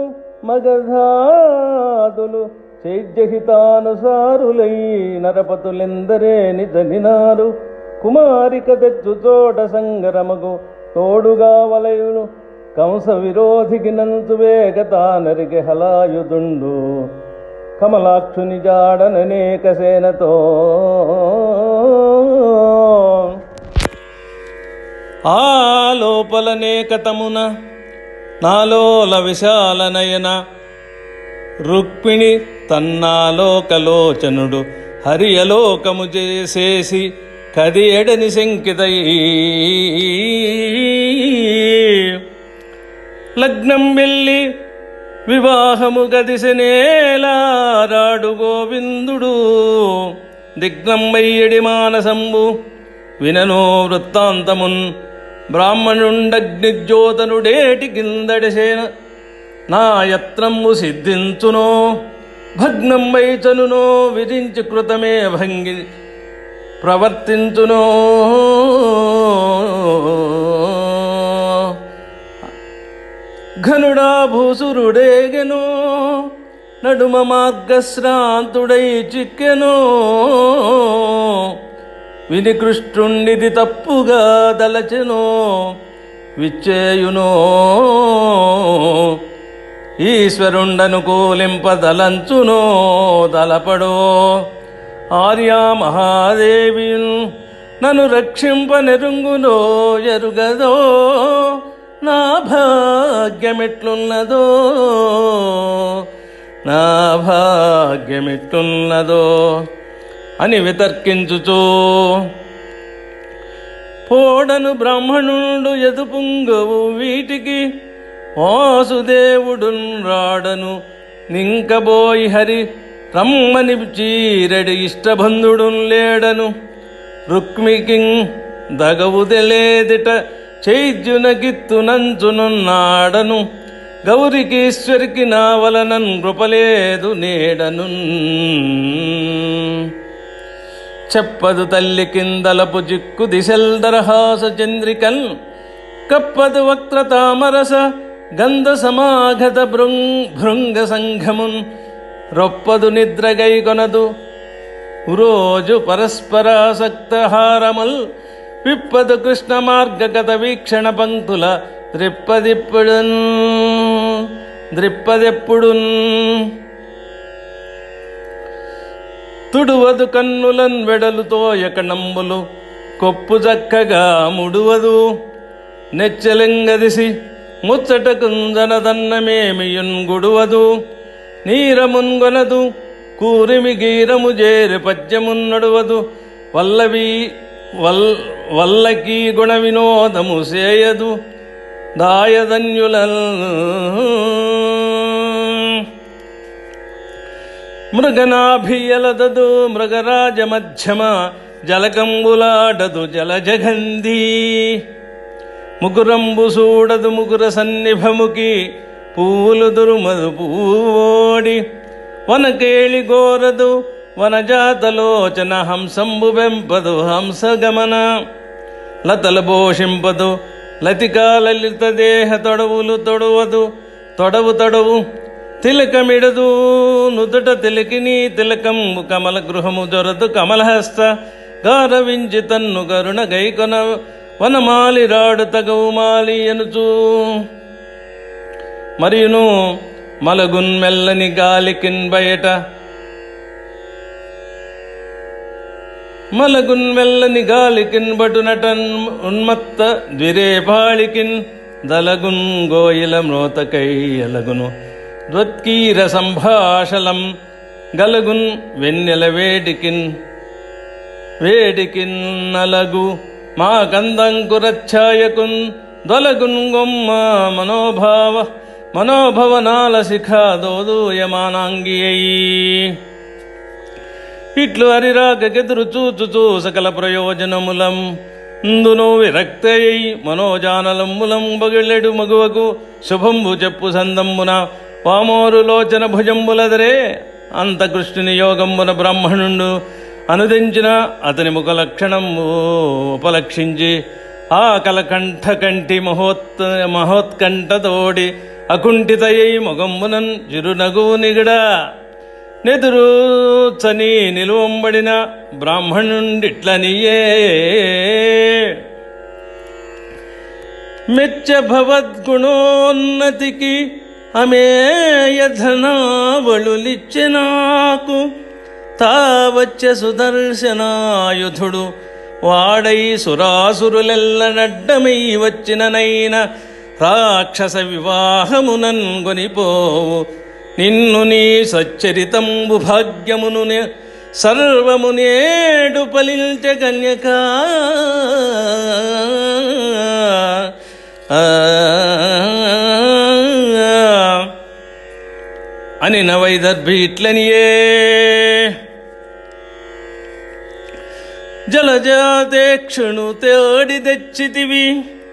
మగధాదులు చైద్యహితానుసారులై నరపతులెందరే నిజనినారు కుమారిక తెచ్చు చోట సంగరమగు తోడుగా వలయును కంస విరోధికి నంచు వేగత నరికి హలాయుదుండు కమలాక్షుని జాడననేక సేనతో ఆ లోపలనేకతమున నాలోల విశాల నయన రుక్మిణి తన్నాలోకలోచనుడు హరియలోకము చేసేసి కది ఎడని శంకితై లగ్నం వెళ్ళి వివాహము గదిసెనేలారాడు గోవిందుడు దిగ్నం వయ్యడి మానసంబు విననో వృత్తాంతమున్ బ్రాహ్మణుండగ్నిజ్యోతనుడేటి కిందడిసేన నా యత్నము సిద్ధించునో భగ్నం వైచనునో విరించి కృతమే భంగి ప్రవర్తించునో ఘనుడా భూసురుడేగెనో నడుమ మార్గశ్రాంతుడై చిక్కెనో విని కృష్ణుండిది తప్పుగా దలచెనో విచ్చేయునో ఈశ్వరుండను కూలింపదలంచునో దలపడో ఆర్యా మహాదేవి నన్ను రక్షింపనెరుంగునో ఎరుగదో నా భాగ్యమెట్లున్నదో నా భాగ్యమెట్లున్నదో అని వితర్కించుచూ పోడను బ్రాహ్మణుడు ఎదుపుంగవు వీటికి వాసుదేవుడు రాడను నింకబోయి హరి రమ్మని చీరడి ఇష్టబంధుడు లేడను రుక్మికి దగవు తెలియదిట చైద్యునగిత్తునంచునున్నాడను గౌరికీశ్వరికి నా వలనన్ కృపలేదు నేడను చెప్పదు తల్లి కిందలపు జిక్కు దిశల్దరహాస చంద్రికల్ కప్పదు వక్త్ర తామరస గంధ సమాగత భృంగ్ భృంగ సంఘమున్ రొప్పదు నిద్రగై కొనదు రోజు పరస్పరాసక్త హారముల్ విప్పదు కృష్ణ మార్గగత వీక్షణ పంక్తుల ద్రిప్పదిప్పుడున్ ద్రిప్పదెప్పుడున్ తుడువదు కన్నులన్ వెడలుతో ఎకణంబులు కొప్పు చక్కగా ముడువదు నెచ్చలింగదిసి ముచ్చట కుంజనదన్నమేమియున్ గుడువదు నీరమున్గొనదు కూరిమి గీరము జేరి పద్యమున్ నడువదు వల్లవి వల్ వల్లకి గుణ వినోదము సేయదు దాయధన్యుల మృగనాభియలదదు మృగరాజ మధ్యమ జలకంబులాడదు జలజగంధీ ముగురంబు సూడదు ముగుర సన్నిభముకి పువ్వులు దురుమదు పూవోడి వనకేళి గోరదు వనజాతలోచన హంసంబు వెంపదు హంసగమన లతల భోషింపదు లతికా లలిత దేహ తొడవులు తొడవదు తొడవు తొడవు తిలకమిడదు నుదుట తిలకిని తిలకంబు కమల గృహము దొరదు కమలహస్త గారవించి తన్ను గరుణ గైకొన వనమాలి రాడు తగవు మాలి ఎనుచూ మరియును మలగున్ మెల్లని గాలికిన్ బయట మలగున్ మెల్లని గాలికిన్ బటునటన్ ఉన్మత్త ద్విరేపాళికిన్ దలగున్ గోయిల మ్రోతకై ఎలగును ద్వత్కీర సంభాషలం గలగున్ వెన్నెల వేడికిన్ వేడికిన్ నలగు మా కందంకురఛాయకున్ దొలగున్ గొమ్మ మనోభావ మనోభవనాల శిఖా దోదూయమానాంగి అయి ఇట్లు హరిరాకెదురు చూచుచూ సకల ప్రయోజనములం ఇందును విరక్తయై మనోజానలమ్ములం బగిళ్ళెడు మగువకు శుభంబు చెప్పు సందమ్మున వామోరు లోచన భుజంబులదరే అంతకృష్ణుని యోగంబున బ్రాహ్మణుండు అనుదించిన అతని ముఖ లక్షణము ఉపలక్షించి ఆ కలకంఠ కంటి మహోత్ మహోత్కంఠతోడి అకుంఠితయై మొగమ్మునన్ చిరునగువు నిగడ నెదురు చని నిలువంబడిన బ్రాహ్మణుండిట్లనియే మెచ్చ భవద్గుణోన్నతికి అమేయధనావళులిచ్చె నాకు తావచ్చ సుదర్శనాయుధుడు వాడై సురాసురులెల్ల నడ్డమై వచ్చిననైన రాక్షస వివాహమునన్ గొనిపోవు నిన్ను నీ సచ్చరితంబు భాగ్యమును నే- సర్వము నేడు పలిల్చ కన్యక అని నవైదర్భి ఇట్లనియే జలజాతేక్షుణు తోడి తెచ్చితివి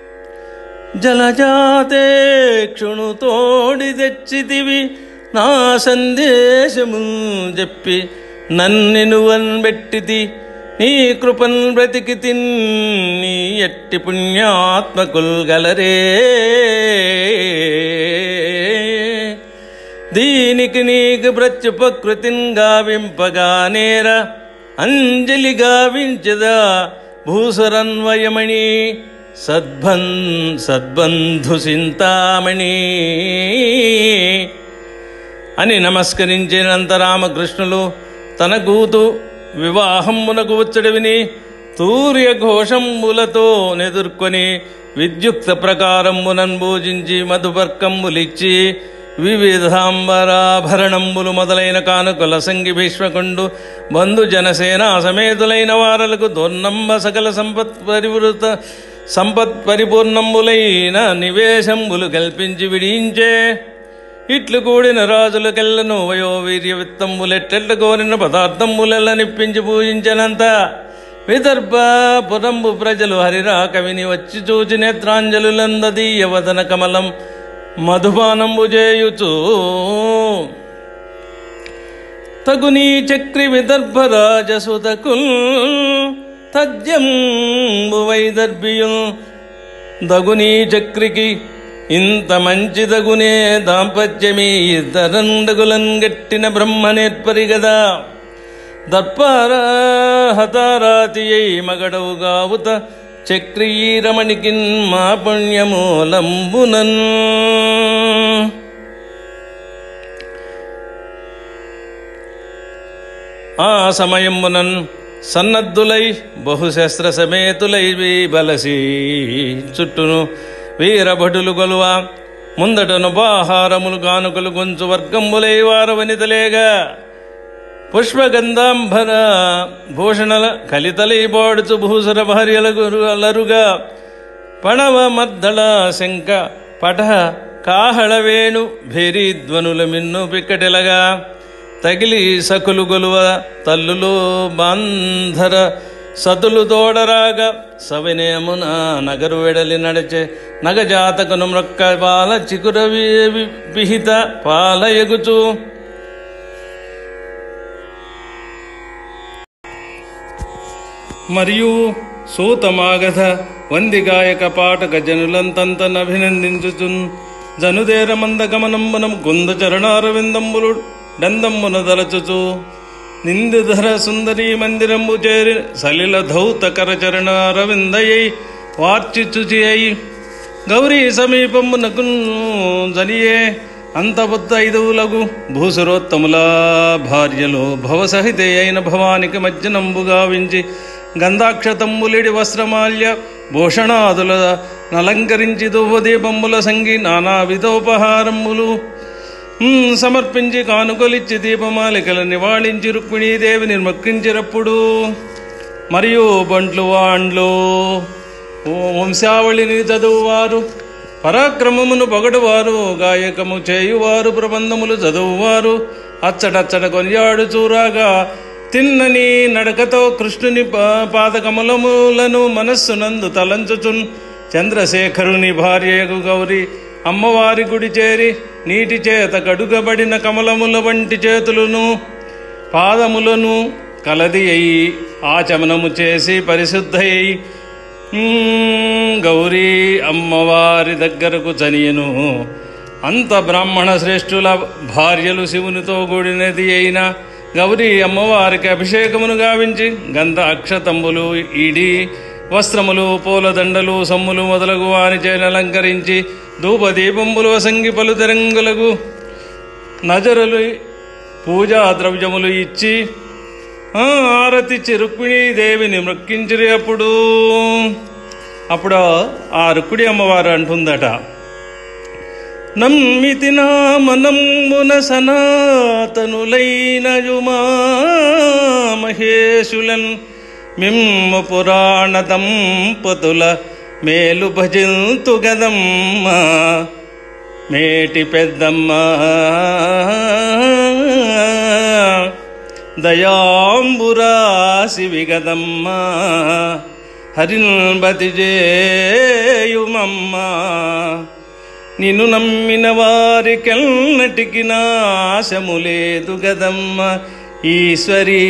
జలజాతేక్షుణు తోడి తెచ్చితివి నా సందేశము చెప్పి నన్నెనువన్ పెట్టితి నీ కృపన్ బ్రతికి నీ ఎట్టి పుణ్యాత్మకుల్ గలరే దీనికి నీకు ప్రత్యుపకృతిన్ గావింపగా నేర అంజలి గావించదా భూసురన్వయమణి సద్బన్ సద్బంధు చింతామణి అని నమస్కరించినంత రామకృష్ణులు తన కూతు వివాహమునకు వచ్చడి విని తూర్య ఘోషంబులతో నెదుర్కొని విద్యుక్త ప్రకారమునన్ పూజించి మధుపర్కంబులిచ్చి వివిధాంబరాభరణంబులు మొదలైన కానుకల సంగి భీష్మకుండు బంధు జనసేన సమేతులైన వారలకు దొన్నంబ సకల సంపత్ పరివృత సంపత్ పరిపూర్ణంబులైన నివేశంబులు కల్పించి విడించే ఇట్లు కూడిన రాజులకెల్లను వయోవీర్య విత్తంబులెట్టెట్ల కోరిన పదార్థంబులెల్ల నిప్పించి పూజించనంత విదర్భ పురంబు ప్రజలు హరిరా కవిని వచ్చి చూచి నేత్రాంజలులందదీయ వదన కమలం మధుపానంబు చేయుచు తగునీ చక్రి విదర్భ రాజసుతకు తజ్యంబు వైదర్భియు దగునీ చక్రికి ఇంత మంచి దగునే దాంపత్యమీ ఇద్దరండగులన్ గట్టిన బ్రహ్మ నేర్పరి గదా దర్పార హతారాతియై మగడవు గావుత చక్రీరమణికిన్ మా పుణ్యమూలంబునన్ ఆ సమయమునన్ సన్నద్ధులై బహుశస్త్ర సమేతులై బలసి చుట్టూను వీరభటులు గొలువ ముందటను బాహారములు కానుకలు గొంచు వర్గంబులై వార వనితలేగా పుష్పగంధాంబర భూషణల కలితలై బాడుచు భూసుర భార్యల అలరుగా పణవ మద్దళ శంక పట కాహళ వేణు భేరీధ్వనుల మిన్ను పిక్కటెలగా తగిలి సకులు గొలువ తల్లులు బాంధర సతులు తోడరాగా సవినేమున నగరు వెడలి నడిచే నగజాతకును మ్రొక్క పాల చికుర వి- వి- విహిత పాల ఎగుచు మరియు సూతమాగధ వందిగాయక పాటక జనులంతంతనభినందించుచున్ జనుదేర మందగమనంబనం కుంద చరణారవిందంబులు డందమ్మున దలచుచు నిందుధర సుందరీ మందిరంబు చేరి సలిల ధౌత కరచరణారవిందయై వార్చిచుచి అయి గౌరీ సమీపమునకు జనియే అంతబుద్ధ ఐదువులగు భూసురోత్తముల భార్యలో భవసహితే అయిన భవానికి మధ్యనంబు గావించి గంధాక్షతంబులిడి వస్త్రమాల్య భూషణాదుల నలంకరించి ధూపదీపంబుల సంగి నానా విధోపహారములు ఉమ్, సమర్పించి కానుకలిచ్చి దీపమాలికల నివాళించి రుక్మిణీదేవి నిర్మక్కించినప్పుడు మరియు బంట్లు వాండ్లు ఓ వంశావళిని చదువువారు పరాక్రమమును పొగడువారు గాయకము చేయువారు ప్రబంధములు చదువువారు అచ్చటచ్చట కొనియాడు చూరాగా తిన్నని నడకతో కృష్ణుని పా- పాదకమలములను మనస్సునందు తలంచుచున్ చంద్రశేఖరుని భార్యకు గౌరి అమ్మవారి గుడి చేరి నీటి చేత కడుగబడిన కమలముల వంటి చేతులను పాదములను కలది అయి ఆచమనము చేసి పరిశుద్ధయి గౌరీ అమ్మవారి దగ్గరకు చనియను అంత బ్రాహ్మణ శ్రేష్ఠుల భార్యలు శివునితో కూడినది అయిన గౌరీ అమ్మవారికి అభిషేకమును గావించి గంధ అక్షతంబులు ఇడి వస్త్రములు పూలదండలు సమ్ములు మొదలగు వారి అలంకరించి ధూపదీపంబులు వసంగి పలు తెరంగులకు నజరులు పూజా ద్రవ్యములు ఇచ్చి ఆ, ఆరతిచ్చి రుక్మిణీదేవిని మృక్కించిరి అప్పుడు అప్పుడు ఆ రుక్మిణి అమ్మవారు అంటుందట నమ్మితి నా మనమ్మున సనాతనులైన యుమా మహేశులన్ మిమ్ము పురాణ దంపతుల మేలు భజింతు గదమ్మ మేటి పెద్దమ్మ దయాంబురాసి విగదమ్మ హరిన్బతి జేయుమమ్మ నిన్ను నమ్మిన వారికెన్నటికి నాశము లేదు గదమ్మ ఈశ్వరీ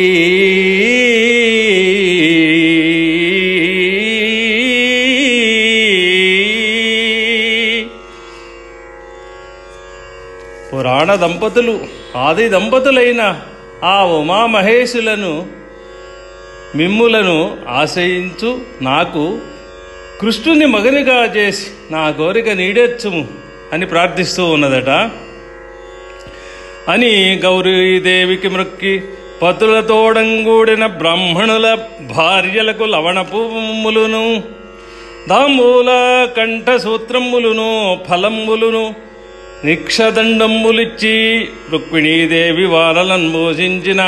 పురాణ దంపతులు ఆది దంపతులైన ఆ ఉమామహేశులను మిమ్ములను ఆశ్రయించు నాకు కృష్ణుని మగనిగా చేసి నా కోరిక నీడెచ్చుము అని ప్రార్థిస్తూ ఉన్నదట అని గౌరీదేవికి మృక్కి పతులతోడంగూడిన బ్రాహ్మణుల భార్యలకు లవణ పువ్వులను దాంబూల కంఠ సూత్రములును ఫలంబులును నిక్షదండంబులిచ్చి రుక్మిణీదేవి వారలను భోజించినా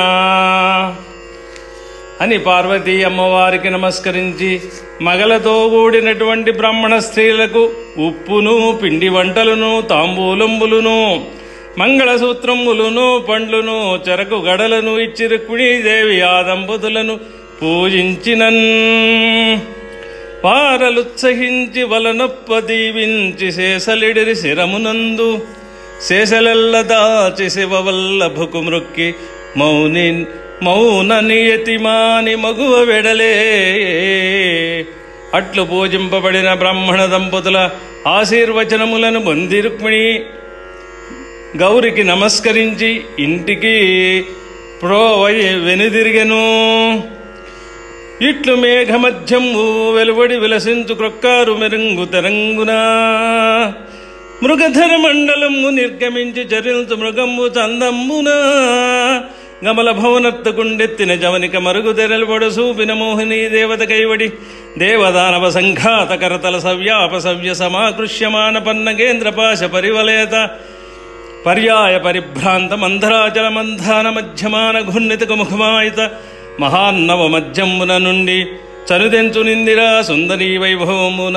అని పార్వతీ అమ్మవారికి నమస్కరించి మగలతో కూడినటువంటి బ్రాహ్మణ స్త్రీలకు ఉప్పును పిండి వంటలను తాంబూలంబులును మంగళసూత్రములను పండ్లును చెరకు గడలను ఇచ్చి రుక్మిణీదేవి ఆ దంపతులను పూజించినన్ వారలుత్సహించి వలనొప్ప దీవించి శేషలిడిరి శిరమునందు శేషలెల్ల దాచి శివవల్లభకు మృక్కి మౌని మౌన నియతిమాని మగువ వెడలే అట్లు పూజింపబడిన బ్రాహ్మణ దంపతుల ఆశీర్వచనములను పొంది రుక్మిణి గౌరికి నమస్కరించి ఇంటికి ప్రోవై వెనుదిరిగెను ఇట్లు మేఘమధ్యము వెలువడి విలసించు క్రొక్కారు మెరుంగు తెరంగునా మృగధర మండలము నిర్గమించి చరించు మృగంబు చందమ్మునా గమల భవనత్తుకుండెత్తిన జవనిక మరుగు తెరలుబడు సూపిన మోహిని దేవత కైవడి దేవదానవ సంఘాత కరతల సవ్యాప సవ్య సమాకృష్యమాన పన్నగేంద్ర పాశ పరివలయత పర్యాయ పరిభ్రాంత మంధరాచల మంధాన మధ్యమాన ఘున్నితక ముఖమాయిత మహాన్నవ మధ్యమున నుండి చనుదెంచు నిందిరా సుందరీ వైభవమున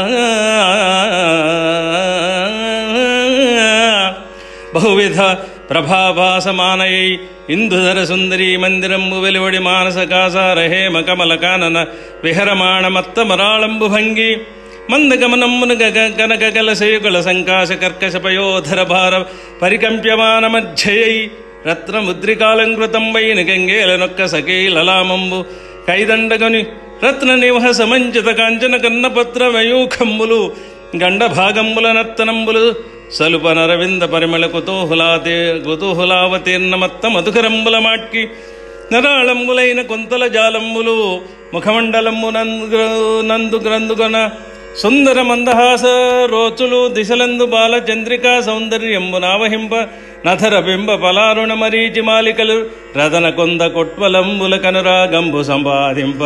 బహువిధ ప్రభాభాసమానయై ఇందుధర సుందరీ మందిరంబు వెలువడి మానసకాసార హేమ కమల కానన విహరమాణ మత్త మరాళంబు భంగి మందగమనమ్మున గగ కనక కలశయుగల సంకాశ కర్కశ పయోధర భార పరికంప్యమాన మధ్యయై రత్నముద్రికాలంకృతం వైన గంగేలనొక్క సకీలలామంబు కైదండగని రత్న నివహ మంచిత కాంచన కన్నపత్ర మయూఖంబులు గండ భాగంబుల నర్తనంబులు సలుప నరవింద పరిమళ కుతూహులాతే కుతూహులావతీర్ణమత్త మధుకరంబుల మాట్కి నరాళంబులైన కొంతల జాలంబులు ముఖమండలము నందు నందు గ్రంథుగన సుందర మందహాస రోచులు దిశలందు బాల చంద్రికా సౌందర్యంబు నావహింప నధర బింబ పలారుణ మరీచి మాలికలు రతన కొంద కొట్వలంబుల కనురాగంబు సంపాదింప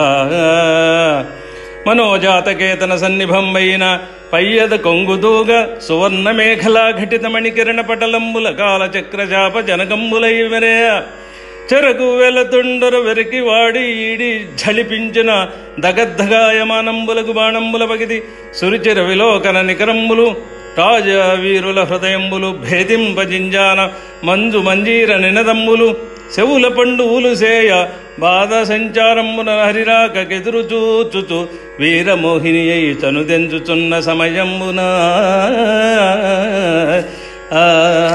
మనోజాతకేతన సన్నిభంబైన పయ్యద కొంగుదూగ సువర్ణ మేఖలా ఘటిత మణికిరణ పటలంబుల కాల చక్రచాప జనకంబులై మెరేయ చెరకు వెలతుండరు వెరికి వాడి ఈడి ఝళిపించిన దగద్ధగాయమానంబులకు బాణంబుల పగిది సురుచిర విలోకన నికరంబులు రాజ వీరుల హృదయంబులు భేదింపజింజాన మంజు మంజీర నినదంబులు చెవుల పండువులు సేయ బాధ సంచారమున హరిరాకెదురు చూచుచు వీరమోహిని అయి చనుదెంచుచున్న సమయమున ఆ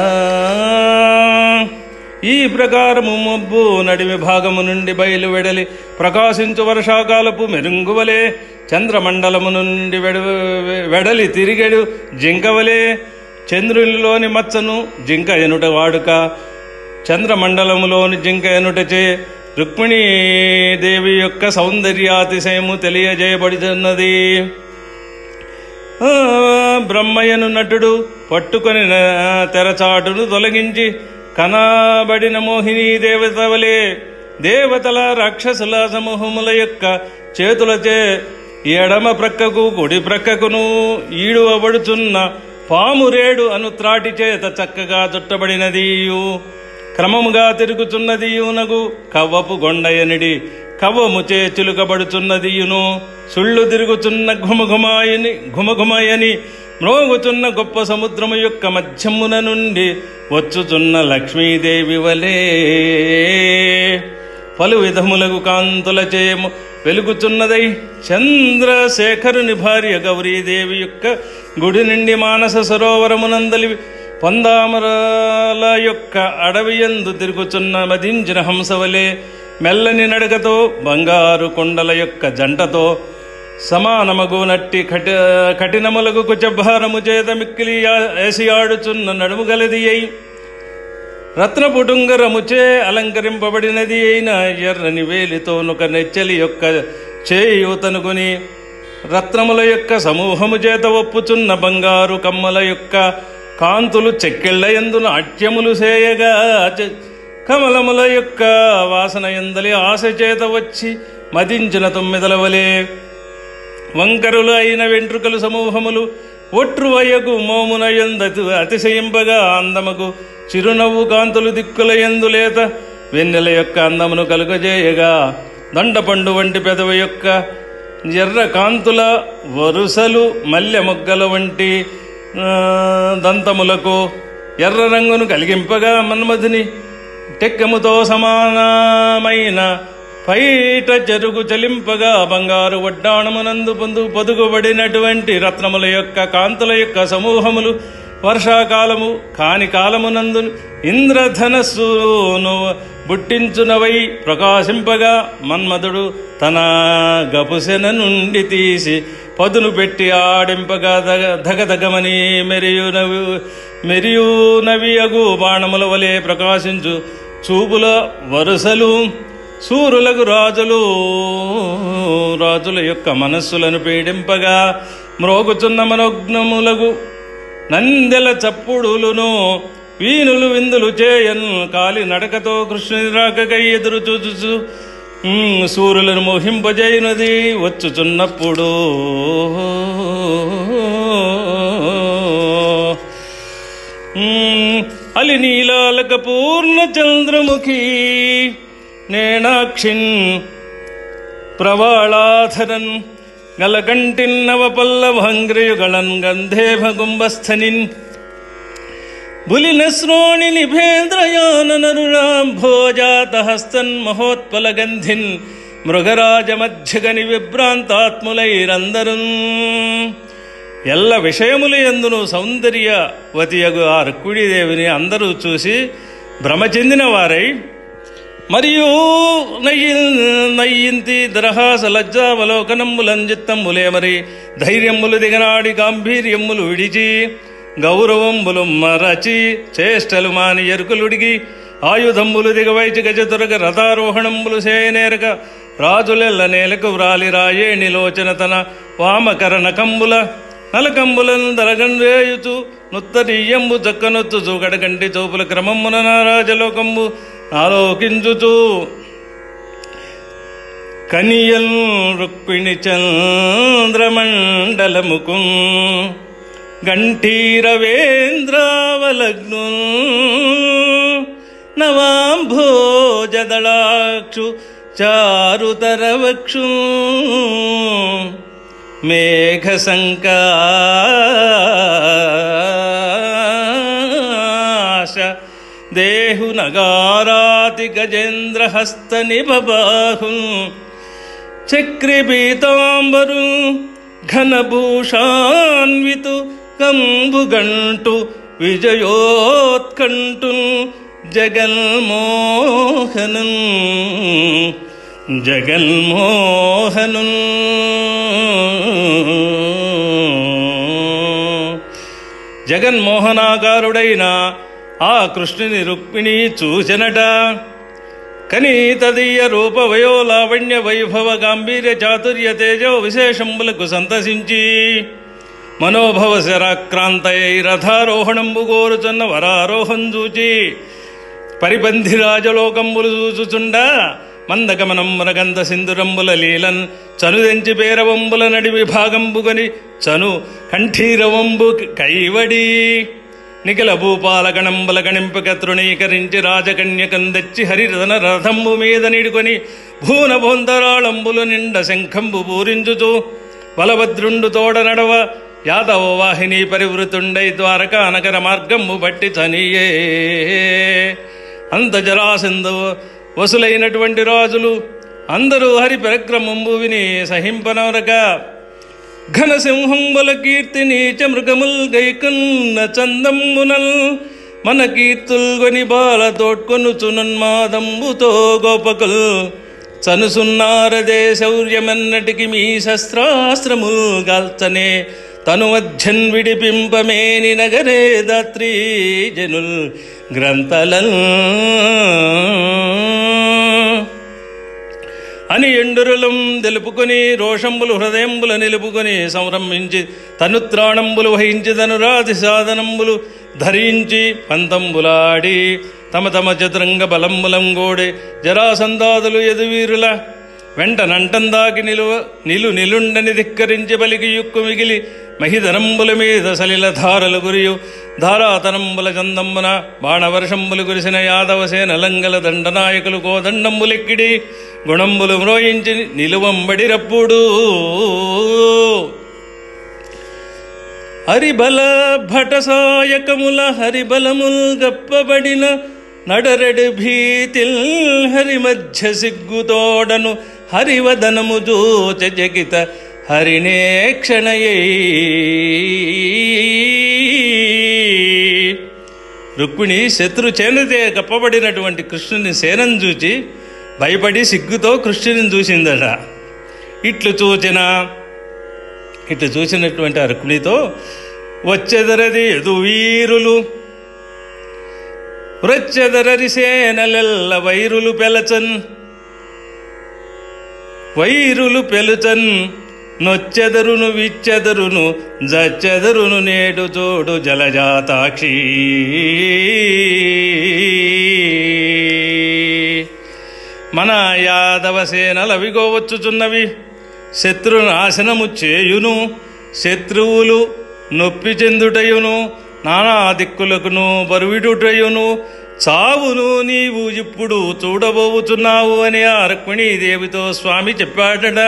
ఈ ప్రకారము మబ్బు నడిమి భాగము నుండి బయలు వెడలి ప్రకాశించు వర్షాకాలపు మెరుంగువలే చంద్రమండలము నుండి వెడ వెడలి తిరిగెడు జింకవలే చంద్రునిలోని మచ్చను జింక ఎనుట వాడుక చంద్రమండలములోని జింక ఎనుటచే రుక్మిణీదేవి యొక్క సౌందర్యాతిశయము తెలియజేయబడుతున్నది ఆ, బ్రహ్మయ్యను నటుడు పట్టుకొని నా- తెరచాటును తొలగించి కనబడిన మోహిని దేవత వలె దేవతల రాక్షసుల సమూహముల యొక్క చేతులచే ఎడమ ప్రక్కకు కుడి ప్రక్కకును ఈడువబడుచున్న పామురేడు అను త్రాటి చేత చక్కగా చుట్టబడినదియు క్రమముగా తిరుగుచున్నదియునగు కవ్వపు గొండయనిడి కవ్వము చే చిలుకబడుచున్నదియును సుళ్ళు తిరుగుచున్న ఘుమఘుమాయని ఘుమఘుమయని మ్రోగుచున్న గొప్ప సముద్రము యొక్క మధ్యమున నుండి వచ్చుచున్న లక్ష్మీదేవి వలే పలు విధములకు కాంతుల చేయము వెలుగుచున్నదై చంద్రశేఖరుని భార్య గౌరీదేవి యొక్క గుడి నుండి మానస సరోవరమునందలి పొందామరాల యొక్క అడవి యందు తిరుగుచున్న మదించిన హంసవలే మెల్లని నడకతో బంగారు కొండల యొక్క జంటతో సమానమగు నట్టి కఠి కఠినములకు కుచభారము చేత మిక్కిలి ఏసియాడుచున్న నడుము గలది అయి రత్నపుటుంగరముచే అలంకరింపబడినది అయిన ఎర్రని వేలితోనుక నెచ్చలి యొక్క చేయూతనుకుని రత్నముల యొక్క సమూహము చేత ఒప్పుచున్న బంగారు కమ్మల యొక్క కాంతులు చెక్కిళ్ళ ఎందు నాట్యములు సేయగా చె- కమలముల యొక్క వాసన ఎందలి ఆశ చేత వచ్చి మదించిన తొమ్మిదల వలె వంకరులు అయిన వెంట్రుకలు సమూహములు ఒట్రువయ్యకు మోమున ఎందతు అతిశయింపగా అందముకు చిరునవ్వు కాంతులు దిక్కుల ఎందు లేత వెన్నెల యొక్క అందమును కలుగజేయగా దండపండు వంటి పెదవి యొక్క ఎర్ర కాంతుల వరుసలు మల్లె మొగ్గల వంటి ఆ, దంతములకు ఎర్ర రంగును కలిగింపగా మన్మధుని టెక్కముతో సమానమైన పైట జరుగు చలింపగా బంగారు వడ్డాణమునందు పొందు పొదుగుబడినటువంటి రత్నముల యొక్క కాంతుల యొక్క సమూహములు వర్షాకాలము కాని కాలమునందు ఇంద్రధనస్సును బుట్టించునవై ప్రకాశింపగా మన్మధుడు తన గపుసెన నుండి తీసి పదును పెట్టి ఆడింపగా దగ దగదగమని మెరియునవి మెరియునవి అగు బాణముల వలె ప్రకాశించు చూపుల వరుసలు సూరులకు రాజులు రాజుల యొక్క మనస్సులను పీడింపగా మ్రోగుచున్న మనోజ్ఞములకు నందెల చప్పుడులును వీణులు విందులు చేయన్ కాలి నడకతో కృష్ణుని రాకకై ఎదురు చూచు సూర్యులను మోహింపజేయునది వచ్చుచున్నప్పుడు మ్మ్. అలి నీలాలక పూర్ణ చంద్రముఖి నేనాక్షిన్ ప్రవాళాధరన్ గలకంటిన్నవ పల్లభంగ్రయుగళన్ గంధేభ గుంబస్థనిన్ బులిన శ్రోణి నిభేంద్రయాననరుణాంభోజాత హస్తన్ మహోత్పల గంధిన్ మృగరాజ మధ్యగని విభ్రాంతాత్ములైరందరున్ ఎల్ల విషయములు ఎందును సౌందర్యవతియగు ఆ రుక్మిణీదేవిని అందరూ చూసి భ్రమ చెందిన వారై మరియు నయ్యి నయ్యింతి దరహాస లజ్జావలోకనమ్ములంజిత్తమ్ములే మరి ధైర్యమ్ములు దిగనాడి గాంభీర్యమ్ములు విడిచి గౌరవంబులు మరచి చేష్టలు మాని ఎరుకులుడిగి ఆయుధంబులు దిగవైచి గజతురగ రథారోహణంబులు సేయనేరక రాజులెల్ల నేలకు వ్రాలి రాయేణి లోచన తన వామకరణ కంబుల నలకంబులను దరగంవేయుచు నుత్తరీయంబు చక్కనొత్తు చూగడగంటి చూపుల క్రమమున నారాజలోకంబు ఆలోకించుచు కనియల్ రుక్మిణి చంద్రమండలముకు గంఠీరవేంద్రావలగ్ను నవాంభోజదళాక్షు చారుతరవక్షు మేఘ సంకాశ దేహు నగారాతి గజేంద్ర హస్త నిబబాహు చక్రపీతాంబరు ఘనభూషాన్వితు కంబుగంటు విజయోత్కంటు జగన్మోహను జగన్మోహను జగన్మోహనాకారుడైన ఆ కృష్ణుని రుక్మిణి చూచెనట కని తదీయ రూప వయో లావణ్య వైభవ గాంభీర్య చాతుర్య తేజో విశేషంబులకు సంతసించి మనోభవ శరాక్రాంతయై రథారోహణంబు కోరుచున్న వరారోహం చూచి పరిపంధి రాజలోకంబులు చూచుచుండ మందగమనం మునగంధ సింధురంబుల లీలన్ చనుదెంచి పేరవంబుల నడి విభాగంబుగని చను కంఠీరవంబు కైవడి నిఖిల భూపాల గణంబుల గణింపక తృణీకరించి రాజకన్యకందెచ్చి హరిరథన రథంబు మీద నిడుకొని భూన భోంతరాళంబులు నిండ శంఖంబు పూరించుచు బలభద్రుండు తోడ నడవ యాదవ వాహిని పరివృతుండై ద్వారకా నగర మార్గంబు బట్టి చనియే అంత జరాసిందు వసులైనటువంటి రాజులు అందరూ హరి పరక్రమంబు విని సహింపనవరక ఘనసింహంబుల కీర్తి నీచ మృగముల్ గైకన్న చందంబునల్ మన కీర్తుల్గొని బాల తోడ్కొను చునన్మాదంబుతో గోపకుల్ చనుసున్నారదే శౌర్యమన్నటికి మీ శస్త్రాస్త్రముల్ గాల్చనే తనువధ్యన్ విడిపింపమేని నగరే దాత్రీ జనుల్ గ్రంథలల్ అని ఎండురులం తెలుపుకొని రోషంబులు హృదయంబుల నిలుపుకొని సంరంభించి తనుత్రాణంబులు వహించి ధనురాతి సాధనంబులు ధరించి పంతంబులాడి తమ తమ చతురంగ బలంబులంగోడి జరాసందాదులు ఎదువీరుల వెంట నంటందాకి నిలువ నిలు నిలుండని ధిక్కరించి బలికి యుక్కు మిగిలి మహిధరంబుల మీద సలిల ధారలు గురియు ధారాతనంబుల చందంబున బాణవర్షంబులు కురిసిన యాదవ సేన లంగల దండనాయకులు కోదండంబులెక్కిడి గుణంబులు మ్రోయించి నిలువంబడిరప్పుడు హరిబల భటసాయకముల హరిబలముల్ గప్పబడిన నడరెడు భీతిల్ హరి మధ్య సిగ్గుతోడను హరివదనము జోచ జగిత హరిణే క్షణయై రుక్మిణి శత్రు చేనతే కప్పబడినటువంటి కృష్ణుని సేనం చూచి భయపడి సిగ్గుతో కృష్ణుని చూసిందట ఇట్లు చూచిన ఇట్లు చూసినటువంటి ఆ రుక్మిణితో వచ్చెదరది ఎదు వీరులు వృచ్చెదరరి సేనలెల్ల వైరులు పెలచన్ వైరులు పెలుచన్ నొచ్చెదరును విచ్చెదరును జచ్చెదరును నేడు చోడు జలజాతాక్షి మన యాదవ సేనలు అవిగోవచ్చుచున్నవి శత్రు నాశనము చేయును శత్రువులు నొప్పి చెందుటయును నానా దిక్కులకును బరువిడుటయును చావును నీవు ఇప్పుడు చూడబోవుచున్నావు అని ఆ రుక్మిణీదేవితో స్వామి చెప్పాడట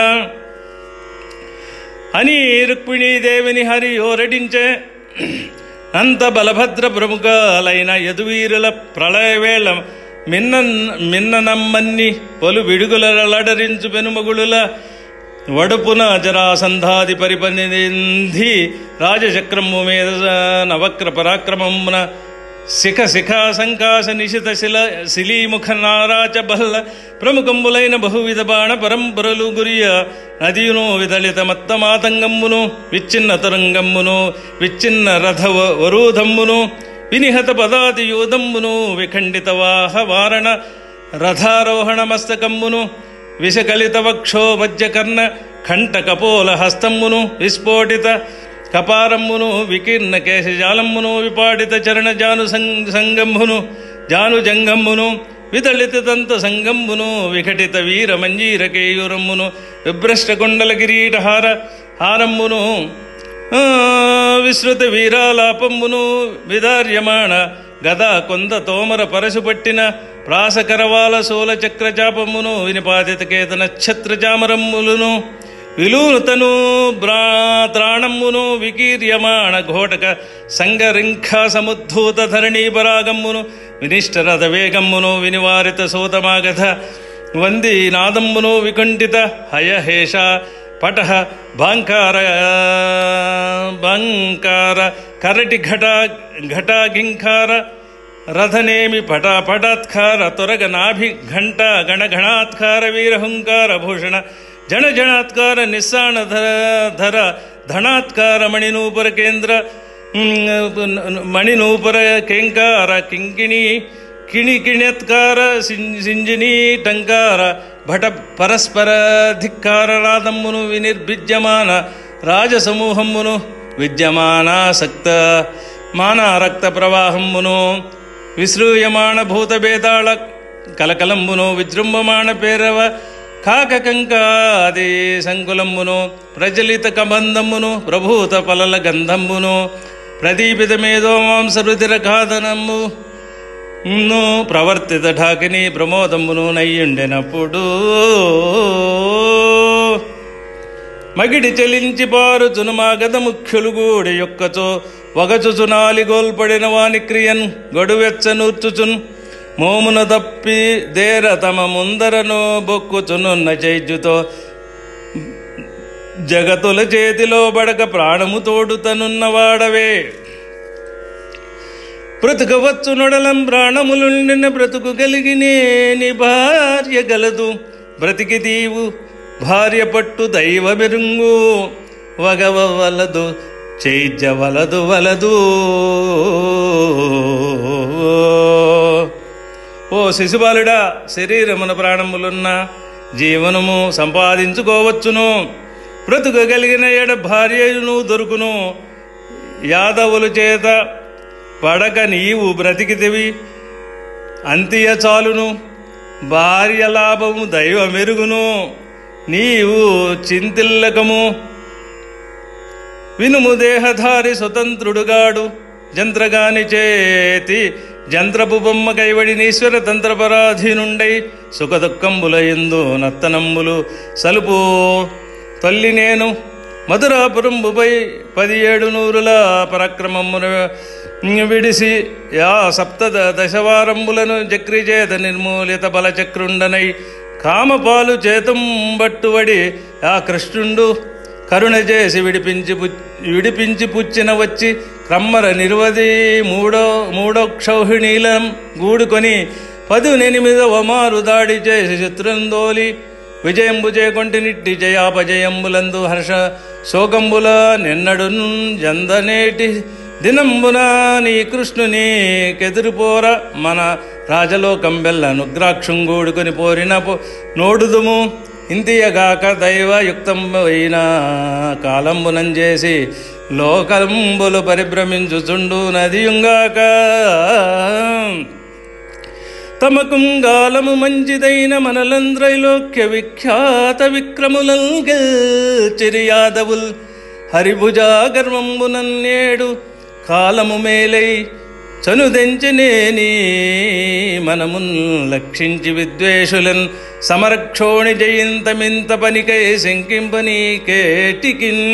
అని రుక్మిణీదేవిని హరి ఓరడించే అంత బలభద్ర ప్రముఖాలైన యదువీరుల ప్రళయవేళ మిన్న మిన్ననమ్మన్ని పలు విడుగులడరించు పెనుమగుళుల వడుపున జరాసంధాది పరిపనింది రాజచక్రము మీద నవక్ర పరాక్రమమున శిఖ శిఖా సంకాస నిశిత శిల శిలీముఖ నారాచ బల్ల ప్రముఖంబులైన బహువిధ బాణ పరంపరలు గురియ నదియును విదళిత మత్తమాతంగమ్మును విచ్ఛిన్న తరంగమ్మును విచ్ఛిన్న రథ వ- వరూధమ్మును వినిహత పదాతి యూధమ్మును విఖండిత వాహ వారణ రథారోహణ మస్తకమ్మును విషకలిత వక్షో మధ్యకర్ణ కంఠ కపోల హస్తమ్మును విస్ఫోటిత కపారమ్మును వికీర్ణ కేశజాలమ్మును విపాటిత చరణ జాను సం- సంగంబును జాను జంగమ్మును విదళిత దంత సంగంబును విఘటిత వీర మంజీర కేయూరమ్మును విభ్రష్ట కుండల కిరీట హార హారమ్మును ఆ, విశ్రుత వీరాలాపంబును విదార్యమాణ గద కొంద తోమర పరశు పట్టిన ప్రాసకరవాల శూల చక్రచాపమును వినిపాతిత కేతన ఛత్ర చామరమ్ములను విలూతను బ్రా త్రాణమ్మును వికీర్యమాణ ఘోటక సంగరింఖ సముద్ధూత ధరణీ పరాగమ్మును వినిష్టరథ వేగమ్మును వినివారిత సూతమాగధ వంది నాదమ్మును వికుంఠిత హయహేష పట బాంకార బాంకార కరటి ఘట ఘటాగింకార రథనేమి పటా పటాత్కార తొరగ నాభి ఘంట గణగణాత్కార వీరహుంకార భూషణ జన జనాత్కార నిస్సాణ ధర ధర ధనాత్కార మణినూపర కేంద్ర మణినూపర కేంకార కింకిణి కిణి కిణ్యత్కార సింజిని టంకార భట పరస్పర ధిక్కార రాధమ్మును వినిర్భిద్యమాన రాజసమూహమ్మును విద్యమానాసక్త మాన రక్త ప్రవాహమ్మును విశ్రూయమాణ భూతభేదాళ కలకలంబును విజృంభమాణ పేరవ కాక కంకాది సంకులంబును ప్రచలిత కబంధమును ప్రభూత పలల గంధంబును ప్రదీపిత మేధో మాంసరుధిర కాదనము ను ప్రవర్తిత ఢాకిని ప్రమోదమును నయ్యుండెనప్పుడు మగిడి చెలించి పారుచును మా గద ముఖ్యులు గూడి యొక్కచో వగచుచు నాలిగోల్పడిన వాని క్రియన్ గడువెచ్చనూర్చుచున్ మోమున తప్పి దేర తమ ముందరను బొక్కుచునున్న చైద్యుతో జగతుల చేతిలో బడక ప్రాణము తోడుతనున్నవాడవే బ్రతుకవచ్చు నొడలం ప్రాణములుండిన బ్రతుకు కలిగినేని భార్య గలదు బ్రతికి దీవు భార్య పట్టు దైవ మెరుంగు వగవ వలదు చైద్య వలదు వలదు ఓ శిశుబాలుడా శరీరమున ప్రాణములున్న జీవనము సంపాదించుకోవచ్చును బ్రతుకగలిగిన ఎడ భార్యను దొరుకును యాదవుల చేత పడక నీవు బ్రతికితివి అంత్య చాలును భార్య లాభము దైవ మెరుగును నీవు చింతిల్లకము వినుము దేహధారి స్వతంత్రుడుగాడు జంత్రగాని చేతి జంత్రపు బొమ్మ కైవడి నీశ్వర తంత్రపరాధీనుండై సుఖదుఖంబుల ఎందు నత్తనంబులు సలుపు తల్లి నేను మధురాపురంబుపై పదిహేడు నూరుల పరాక్రమమును విడిసి యా సప్త దశవారంబులను చక్రిచేత నిర్మూలిత బలచక్రుండనై కామపాలు చేతం బట్టువడి ఆ కృష్ణుండు కరుణ చేసి విడిపించి పు- విడిపించి పుచ్చిన వచ్చి క్రమ్మర నిర్వది మూడో మూడో క్షౌహిణీలం గూడుకొని పదునెనిమిదవ మారు దాడి చేసి శత్రుందోలి విజయంబు చేకొంటి నిట్టి జయాపజయంబులందు హర్ష శోకంబుల నిన్నడు జందనేటి దినంబున నీ కృష్ణుని కెదురుపోర మన రాజలోకం బెల్ల నుగ్రాక్షంగూడుకొని పోరిన పో నోడుదుము ఇంతియగాక దైవయుక్తంబైన కాలంబునం చేసి లోకంబులు పరిభ్రమించుచుండు నదియుంగాక తమకుంగాలము మంచిదైన మనలంద్రైలోక్య విఖ్యాత విక్రములంగల్చిరి యాదవుల్ హరిభుజా గర్వంబునన్నేడు కాలము మేలై చనుదెంచినేని మనమున్ లక్షించి విద్వేషులన్ సమరక్షోణి జయింతమింత పనికై శంకింపని కేటికిన్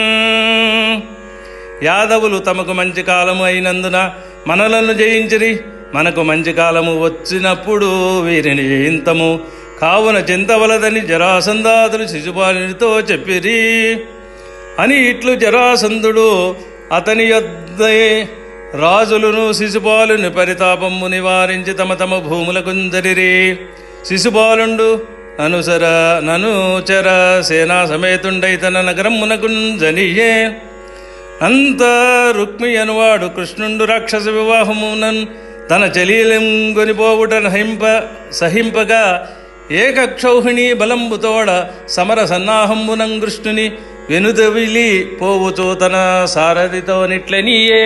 యాదవులు తమకు మంచి కాలము అయినందున మనలను జయించిరి మనకు మంచి కాలము వచ్చినప్పుడు వీరిని జయింతము కావున చింతవలదని జరాసందాదులు శిశుపాలునితో చెప్పిరి అని ఇట్లు జరాసంధుడు అతని యొద్దే రాజులను శిశుపాలుని పరితాపము నివారించి తమ తమ భూములకు జరిరి శిశుపాలుండు అనుసర ననుచర సేనా సమేతుండై తన నగరమునకు జనియే అంత రుక్మి అనువాడు కృష్ణుండు రాక్షస వివాహమునన్ తన చెలీలంగొనిపోవుట హింప సహింపగా ఏకక్షౌహిణి బలంబుతోడ సమర సన్నాహంబునం కృష్ణుని వెనుదవిలి పోవుచు తన సారథితో నిట్లనియే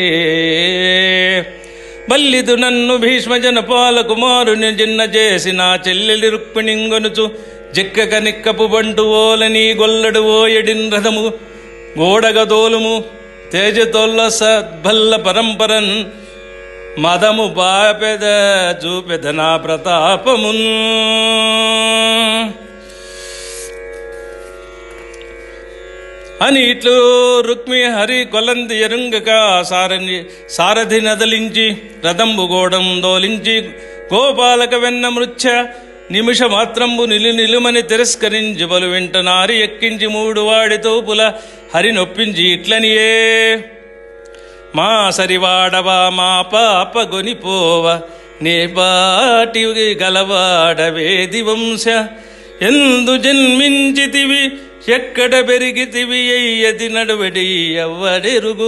బల్లిదు నన్ను భీష్మజన పాల కుమారుని జిన్న చేసి నా చెల్లెలి రుక్మిణింగొనుచు జక్కక నిక్కపు బంటు ఓలని గొల్లడు ఓయడిన్ రథము గోడగదోలుము తేజతోల్ల సద్భల్ల పరంపరన్ మదము బాపెద చూపెద నా ప్రతాపమున్ అని ఇట్లు రుక్మి హరి కొలంది ఎరుంగక సారని సారథి నదలించి రథంబు గోడం దోలించి గోపాలక వెన్న మృచ్ఛ నిమిష మాత్రంబు నిలు నిలుమని తిరస్కరించి బలు వెంట నారి ఎక్కించి మూడు వాడి తోపుల హరి నొప్పించి ఇట్లనియే మా సరివాడవా మా పాప గొనిపోవ నే పాటి గలవాడవేది వంశ ఎందు జన్మించితివి ఎక్కడ పెరిగితివి అయ్యది నడువడి ఎవ్వడెరుగు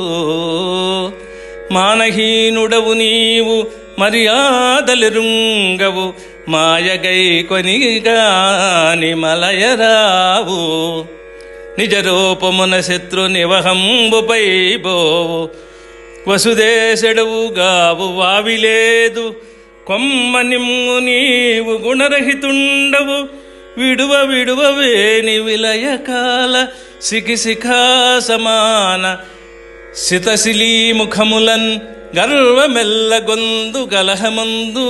మానహీనుడవు నీవు మర్యాదలెరుంగవు మాయగై కొనిగాని మలయరావు నిజ రూపమున శత్రు నివహంబుపై బోవు వసుదేశడవు గావు వావిలేదు కొమ్మ నిమ్ము నీవు గుణరహితుండవు విడువ విడువ వేని విలయకాల సికిశిఖా సమాన సితశిలీ ముఖములన్ గర్వమెల్ల గొందు గలహమందు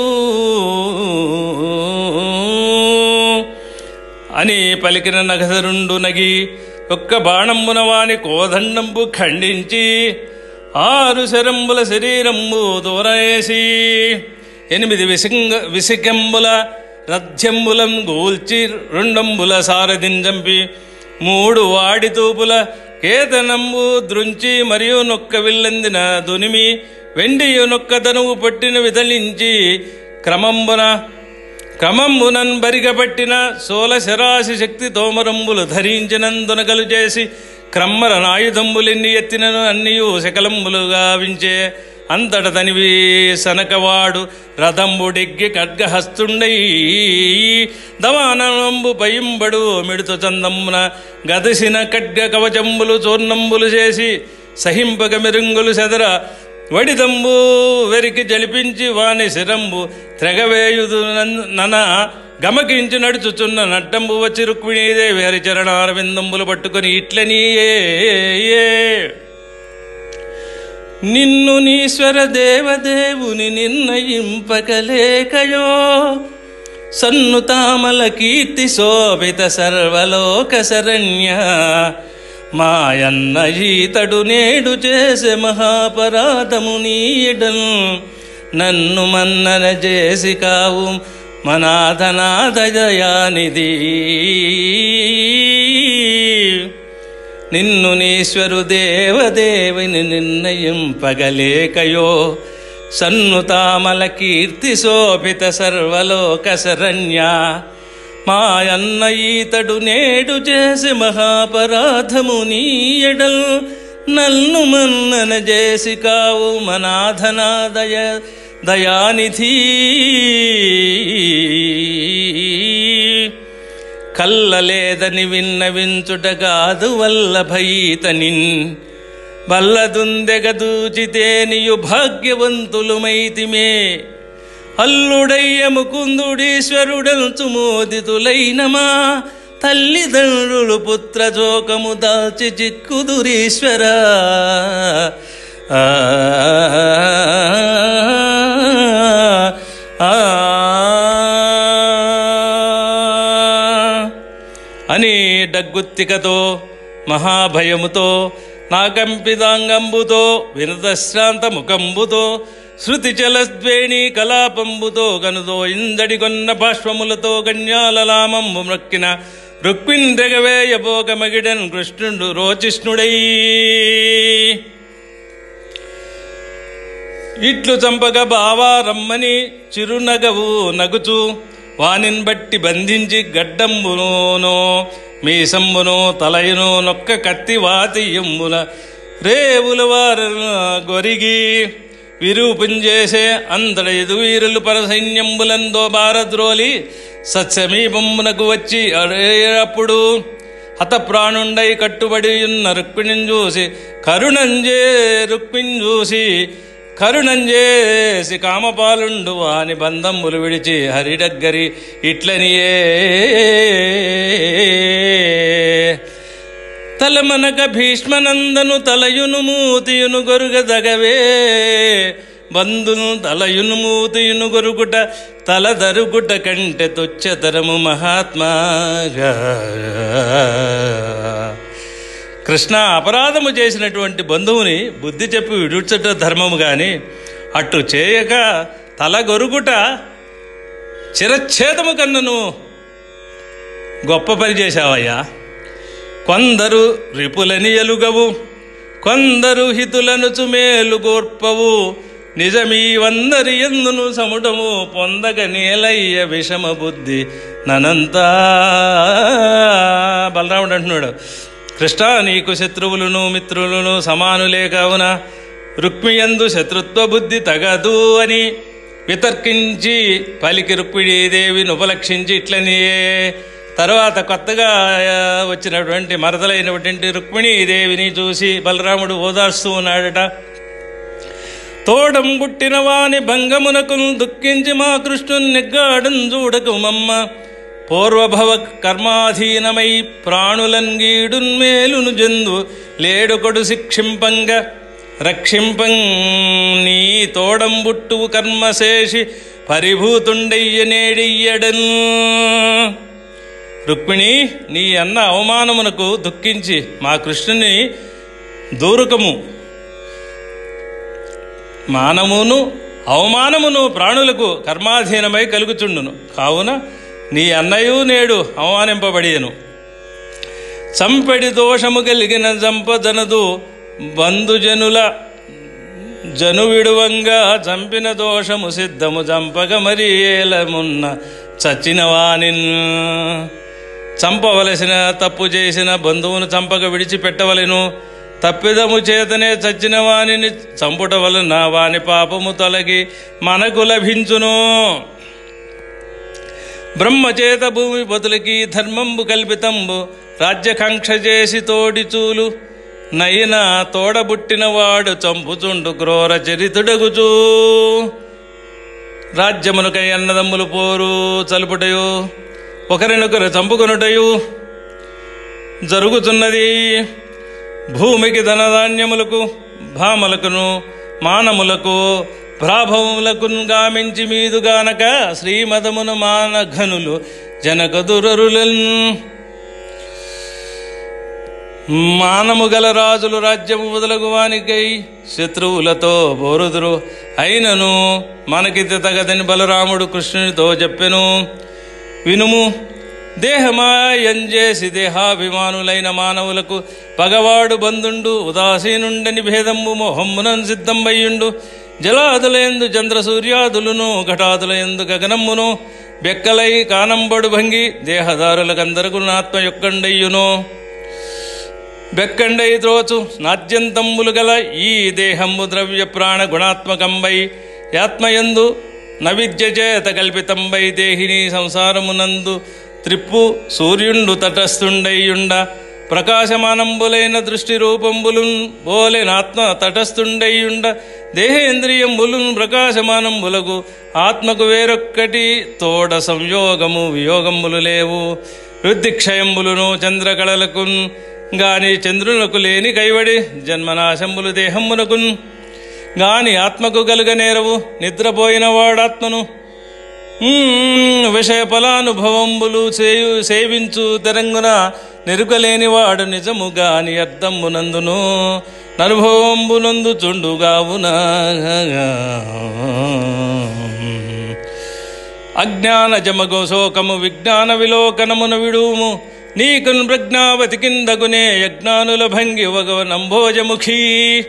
అని పలికిన నగధరుండు నగి ఒక్క బాణంబున వాని కోదండంబు ఖండించి ఆరు శరంబుల శరీరంబు దూరవేసి ఎనిమిది విసింగ విసికంబుల రథ్యంబులం గూల్చి రెండంబుల సారథించంపి మూడు వాడి తూపుల కేతనంబు ద్రుంచి మరియు నొక్క విల్లందిన దునిమి వెండియు నొక్క తనువు పట్టిన విదలించి క్రమంబున క్రమంబునన్ బరిగపట్టిన సోల శరాశి శక్తి తోమరంబులు ధరించినందునగలు చేసి క్రమ్మర నాయుధంబులెన్ని ఎత్తినను అన్నియు శకలంబులు గావించే అంతట తనివి సనకవాడు రథంబుడిగ్గి ఖడ్గహస్తుండై దవానంబు పయింబడు మిడుత చందమున గదసిన ఖడ్గ కవచంబులు చూర్ణంబులు చేసి సహింపక మెరుంగులు సెదర వడిదంబు వెరికి జలిపించి వాని శిరంబు త్రెగవేయుదు నన గమకించి నడుచుచున్న నట్టంబు వచ్చి రుక్మిణీదేవి హరిచరణారవిందంబులు పట్టుకొని ఇట్లనీయే నిన్ను నీశ్వర దేవదేవుని నిర్ణయింపకలేకయో సన్ను తామల కీర్తి శోభిత సర్వలోక శరణ్య మాయన్న ఈతడు నేడు చేసే మహాపరాధము నీయడం నన్ను మన్నన చేసి కావు మనాథనాదయానిది నిన్ను నీశ్వరు దేవదేవిని నిర్ణయింపగలేకయో సన్ను తామల కీర్తి శోభిత సర్వలోక శరణ్య మాయన్న ఈతడు నేడు చేసి మహాపరాధము నీయడల్ నన్ను మన్నన చేసి కావు మనాథనాదయ దయానిధి కల్లలేదని విన్నవించుట కాదు వల్లభయీతనిన్ బల్లదుందెగదూచితే నీయు భాగ్యవంతులుమైతిమే అల్లుడయ్య ముకుందుడీశ్వరుడంచు మోదితులైనమా తల్లిదండ్రులు పుత్రజోకము దాల్చి చిక్కుదురీశ్వరా ఆ, ఆ, అని డగ్గుత్తికతో మహాభయముతో నాకంపిదాంగంబుతో వినతశ్రాంత ముఖంబుతో శృతి చలద్వేణి కలాపంబుతో గనుదో ఇందడి కొన్న బాష్పములతో గణ్యాలలామంబు మ్రక్కిన రుక్మిండ్రగవేయబోగమగిడన్ కృష్ణుడు రోచిష్ణుడై ఇట్లు చంపగ బావా రమ్మని చిరునగవు నగుచు వానిన్ బట్టి బంధించి గడ్డంబునో మీసంబును తలయును నొక్క కత్తి వాతియంబున రేవుల వారు గొరిగి విరూపించేసే అంతట ఎదువీరులు పరసైన్యంబులందో భారద్రోలి సత్సమీపమునకు వచ్చి అప్పుడు హత ప్రాణుండై కట్టుబడి ఉన్న రుక్మిణిని చూసి కరుణంజే రుక్మిణి చూసి కరుణంజేసి కామపాలుండు వాని బంధంబులు విడిచి హరిడగ్గరి ఇట్లనియే తలమనక భీష్మనందను తలయును మూతియును గొరుగదగవే బంధును తలయును మూతియును గొరుగుట తలదరుగుట కంటే తుచ్చతరము మహాత్మాగా కృష్ణ అపరాధము చేసినటువంటి బంధువుని బుద్ధి చెప్పి విడుచట ధర్మము గాని అట్టు చేయక తలగొరుగుట చిరచ్ఛేదము కన్నను గొప్ప పని చేశావయ్యా కొందరు రిపులని ఎలుగవు కొందరు హితులనుచు మేలు గోర్పవు నిజమీ వందరి ఎందును సముడము పొందగ నేలయ్య విషమ బుద్ధి ననంతా బలరాముడు అంటున్నాడు కృష్ణ నీకు శత్రువులను మిత్రులను సమానులే కావున రుక్మియందు శత్రుత్వ బుద్ధి తగదు అని వితర్కించి పలికి రుక్మిణీదేవిని ఉపలక్షించి ఇట్లనియే తర్వాత కొత్తగా ఆ, వచ్చినటువంటి మరదలైనటువంటి రుక్మిణీదేవిని చూసి బలరాముడు ఓదార్స్తూ ఉన్నాడట తోడం పుట్టిన వాని భంగమునకు దుఃఖించి మా కృష్ణుని నెగ్గాడం చూడకు మమ్మ పూర్వభవ కర్మాధీనమై ప్రాణులంగీడున్మేలును జందు లేడుకొడు శిక్షింపంగ రక్షింపం నీ తోడంబుట్టు కర్మశేషి పరిభూతుండయ్య నేడియ్యడన్ రుక్మిణి నీ అన్న అవమానమునకు దుఃఖించి మా కృష్ణుని దూరకము మానమును అవమానమును ప్రాణులకు కర్మాధీనమై కలుగుచుండును కావున నీ అన్నయు నేడు అవమానింపబడియను చంపెడి దోషము కలిగిన జంపదనదు బంధుజనుల జను విడువంగా చంపిన దోషము సిద్ధము చంపగ మరి ఏలమున్న చచ్చిన వానిన్ చంపవలసిన తప్పు చేసిన బంధువును చంపక విడిచిపెట్టవలెను తప్పిదము చేతనే చచ్చిన వానిని చంపుట వలన వాని పాపము తొలగి మనకు లభించును బ్రహ్మచేత భూమి బతులకి ధర్మంబు కల్పితంబు రాజ్యకాంక్ష చేసి తోడిచూలు నయన తోడబుట్టినవాడు చంపుచుండు క్రూర చరితుడగుచూ రాజ్యమునకై అన్నదమ్ములు పోరు చలుపుటయు ఒకరినొకరు చంపుకొనుటయు జరుగుతున్నది భూమికి ధనధాన్యములకు భామలకును మానములకు ప్రాభవములకు గామించి మీదుగానక శ్రీమదమును మానఘనులు జనకదురరులన్ మానము గల రాజులు రాజ్యము మొదలగు వానికై శత్రువులతో బోరుదురు అయినను మనకిది తగదని బలరాముడు కృష్ణునితో చెప్పెను వినుము దేహమాయంజేసి దేహాభిమానులైన మానవులకు పగవాడు బంధుండు ఉదాసీనుండని భేదము మోహమ్మునం సిద్ధంబయ్యుండు జలాదులయందు చంద్ర సూర్యాదులను ఘటాదులయందు గగనమ్మును బెక్కలై కానంబడు భంగి దేహదారులకందరకు ఆత్మ యొక్కండయ్యును బెక్కండై త్రోచు నాద్యంతంబులు గల ఈ దేహంబు ద్రవ్య ప్రాణ గుణాత్మకంబై యాత్మయందు నవిద్య చేత కల్పితంబై దేహిని సంసారమునందు త్రిప్పు సూర్యుండు తటస్థుండయ్యుండ ప్రకాశమానంబులైన దృష్టి రూపంబులు బోలెనాత్మ తటస్థుండయ్యుండ దేహేంద్రియంబులున్ ప్రకాశమానంబులకు ఆత్మకు వేరొక్కటి తోడ సంయోగము వియోగంబులు లేవు వృద్ధిక్షయంబులును చంద్రకళలకున్ గాని చంద్రునకు లేని కైవడి జన్మనాశంబులు దేహమునకున్ గాని ఆత్మకు గలుగ నేరవు నిద్రపోయిన వాడాత్మను మ్మ్, విషయ ఫలానుభవంబులు చేయు సేవించు తెరంగున నెరుకలేని వాడు నిజము గాని అర్థంబునందును ననుభవంబునందు చుండుగావున అజ్ఞాన జమగో శోకము విజ్ఞాన విలోకనమున విడుము నీకున్ ప్రజ్ఞావతి కిందగునే యజ్ఞానుల భంగి వగవ నంభోజముఖీ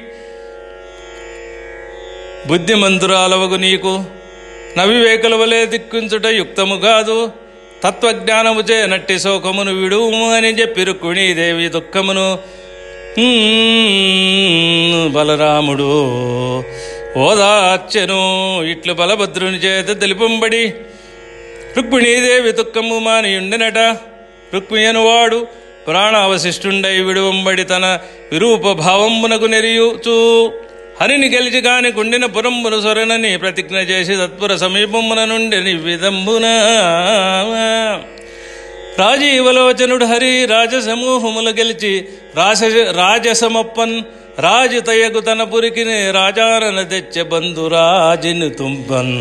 బుద్ధిమంతురాలవగు నీకు నవివేకుల వలె దిక్కుంచుట యుక్తము కాదు తత్వజ్ఞానము చే నట్టి శోకమును విడుము అని చెప్పి రుక్మిణీదేవి దుఃఖమును "ఉమ్, బలరాముడు ఓదార్చెను ఇట్లు బలభద్రుని చేత తెలుపంబడి రుక్మిణీదేవి దుఃఖము మానియుండినట రుక్మియను వాడు ప్రాణావశిష్టుండై విడువంబడి తన విరూప భావంబునకు నెరియుచూ హరిని గెలిచి కాని కుండిన పురంబును సొరనని ప్రతిజ్ఞ చేసి తత్పుర సమీపమున నుండి నివిదంబున రాజీవలోచనుడు హరి రాజసమూహములు గెలిచి రాజ రాజసమప్పన్ రాజుతయగు తన పురికి రాజారన తెచ్చే బంధురాజిని తుంపన్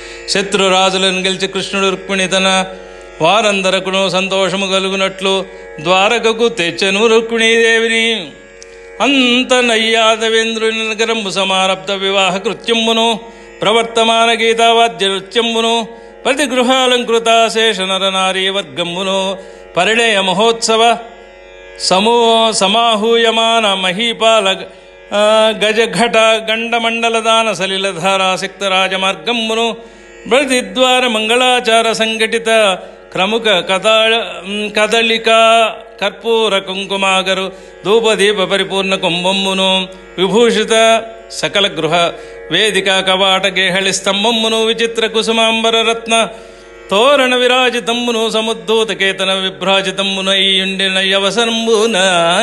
శత్రురాజులను గెలిచి కృష్ణుడు రుక్మిణి తన వారందరకును సంతోషము కలుగునట్లు ద్వారకకు తెచ్చను రుక్మిణీదేవిని అంత నయ్యాదవేంద్రుని నగరంబు సమారబ్ధ వివాహ కృత్యమును ప్రవర్తమాన గీతావాద్య నృత్యమును ప్రతి గృహాలంకృత శేష నరనారీ వర్గమును పరిణయ మహోత్సవ సమూ సమాహూయమాన మహీపాల ఆ, గజఘట గండమండలదాన సలిలధారాసక్త రాజమార్గమును ప్రతిద్వార మంగళాచార సంఘటిత క్రముక కథా కదళిక కర్పూర కుంకుమాగరు ధూపదీప పరిపూర్ణ కుంభమ్మును విభూషిత సకల గృహ వేదిక కవాట గేహళి స్తంభమ్మును విచిత్ర కుసుమాంబర రత్న తోరణ విరాజితమ్మును సముద్ధూత కేతన విభ్రాజితమ్మును అయ్యుండిన యవసంబున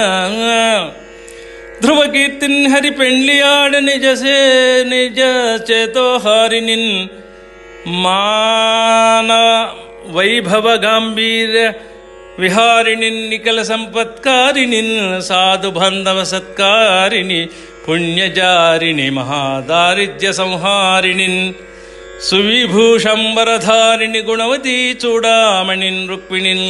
ధ్రువ కీర్తిన్ హరి పెండ్లియాడ నిజసే నిజ చేతో హారినిన్ మాన వైభవ గాంభీర్య విహారిణిన్ నికల సంపత్కారిణిన్ సాధు బాంధవ సత్కారిణి పుణ్యజారిణి మహాదారిద్ర్య సంహారిణిన్ సువిభూషంబరధారిణి గుణవతి చూడామణిన్ రుక్మిణిన్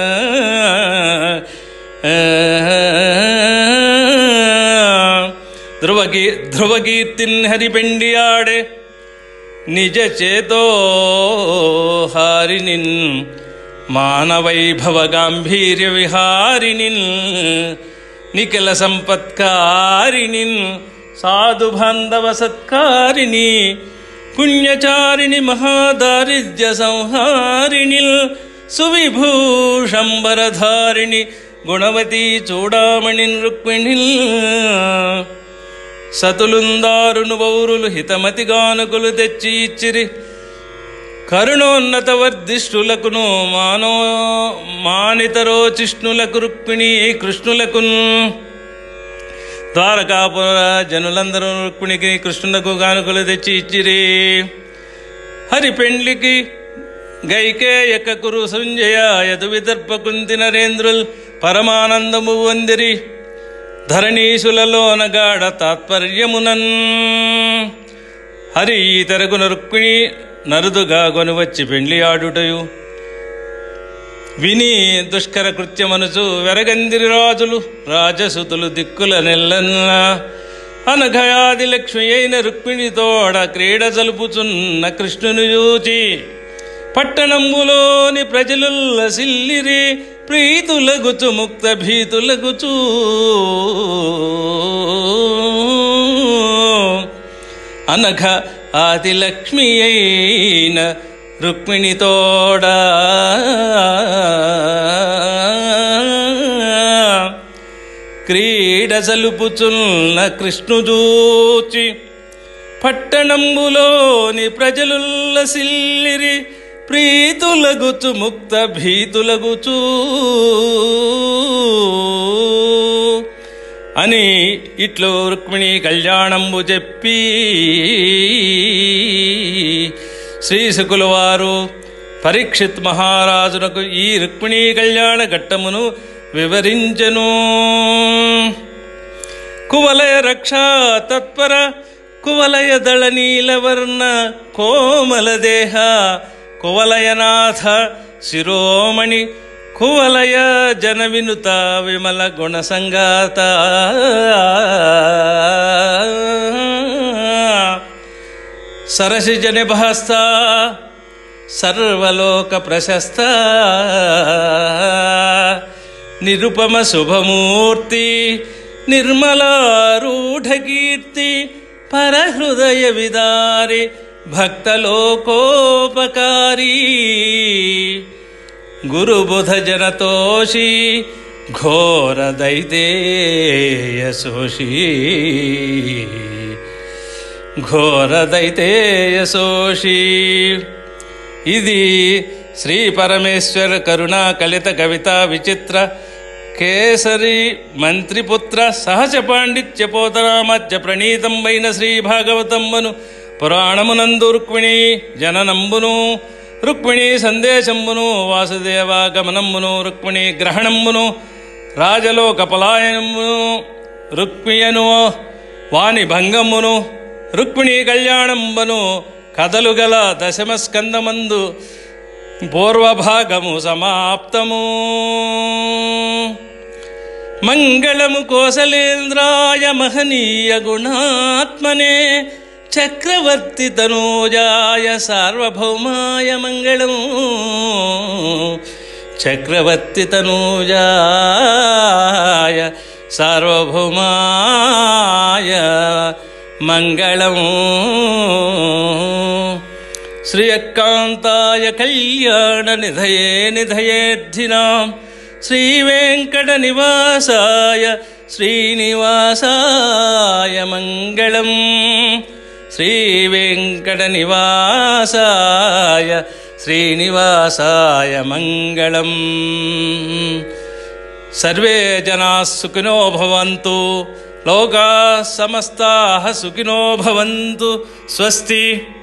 ధ్రువకీ ధ్రువకీర్తిన్ హరిపెండియాడే నిజ చేతో హారినిన్ మానవైభవ గాంభీర్య విహారినిన్ నిఖిల సంపత్కారిణిన్ సాధు బాంధవ సత్కారిణి పుణ్యచారిణి మహాదారిద్ర్య సంహారిణిల్ సువిభూషంబరధారిణి గుణవతి చూడామణిన్ రుక్మిణిల్ సతులుందారును పౌరులు హితమతిగానుకులు తెచ్చి ఇచ్చిరి కరుణోన్నత వర్ధిష్ఠులకును మానో మానితరోచిష్ణులకు రుక్మిణి కృష్ణులకును ద్వారకాపుర జనులందరూ రుక్మిణికి కృష్ణులకు కానుకలు తెచ్చి ఇచ్చిరి హరి పెండ్లికి గైకేయక కురు సంజయ యదు విదర్భ కుంతి నరేంద్రుల్ పరమానందము వందిరి ధరణీశులలో నగాఢ తాత్పర్యమునన్ హరి ఈ తెరగున రుక్మిణి నరుదుగా కొనువచ్చి పెండ్లి ఆడుటయు విని దుష్కర కృత్యమనుచు వెరగందిరి రాజులు రాజసుతులు దిక్కుల నెల్లన్న అనఘయాది లక్ష్మి అయిన రుక్మిణితోడ క్రీడ జలుపుచున్న కృష్ణుని చూచి పట్టణంబులోని ప్రజలు సిల్లిరి ప్రీతులగుచు ముక్త భీతులగుచూ అనఘ ఆది లక్ష్మి అయిన రుక్మిణితోడా క్రీడ సలుపుచున్న కృష్ణుజూచి పట్టణంబులోని ప్రజలుల్లసిల్లిరి ప్రీతులగుచు ముక్త భీతులగుచూ అని ఇట్లు రుక్మిణి కళ్యాణంబు చెప్పి శ్రీశుకుల వారు పరీక్షిత్ మహారాజునకు ఈ రుక్మిణీ కళ్యాణ ఘట్టమును వివరించెను కువలయ రక్షా తత్పర కువలయ దళ నీలవర్ణ కోమల దేహ కువలయనాథ శిరోమణి కువలయ జన వినుత విమల గుణ సంగాత సరసి జనిభాస్త సర్వలోక ప్రశస్త నిరుపమ శుభమూర్తి నిర్మలారూఢ కీర్తి పరహృదయ విదారి భక్తలోకోపకారీ గురుబుధ జనతోషి ఘోర దైతేయశోషి ఘోర దైతేయశోషి ఇది శ్రీ పరమేశ్వర కరుణా కలిత కవిత విచిత్ర కేసరి మంత్రిపుత్ర సహజ పాండిత్య పోతరామత్య ప్రణీతంబైన శ్రీ భాగవతమ్మను పురాణమునందు రుక్మిణి జననంబును రుక్మిణి సందేశంబును వాసుదేవాగమనంబును రుక్మిణి గ్రహణంబును రాజలోక పలాయనమును రుక్మియను వాణి భంగమును రుక్మిణి కళ్యాణంబను కథలు గల దశమ స్కందమందు పూర్వభాగము సమాప్తము మంగళము కోసలేంద్రాయ మహనీయ గుణాత్మనే చక్రవర్తి తనూజాయ సార్వభౌమాయ మంగళం చక్రవర్తి తనూజాయ సార్వభౌమాయ మంగళం శ్రీయకాంతాయ కళ్యాణ నిధయే నిధయేర్థినాం శ్రీవేంకట నివాసాయ శ్రీనివాసాయ మంగళం శ్రీవేంకట నివాసాయ శ్రీనివాసాయ మంగళం సర్వే జనా సుఖినో భవంతు లోకా సమస్తా సుఖినో భవంతు స్వస్తి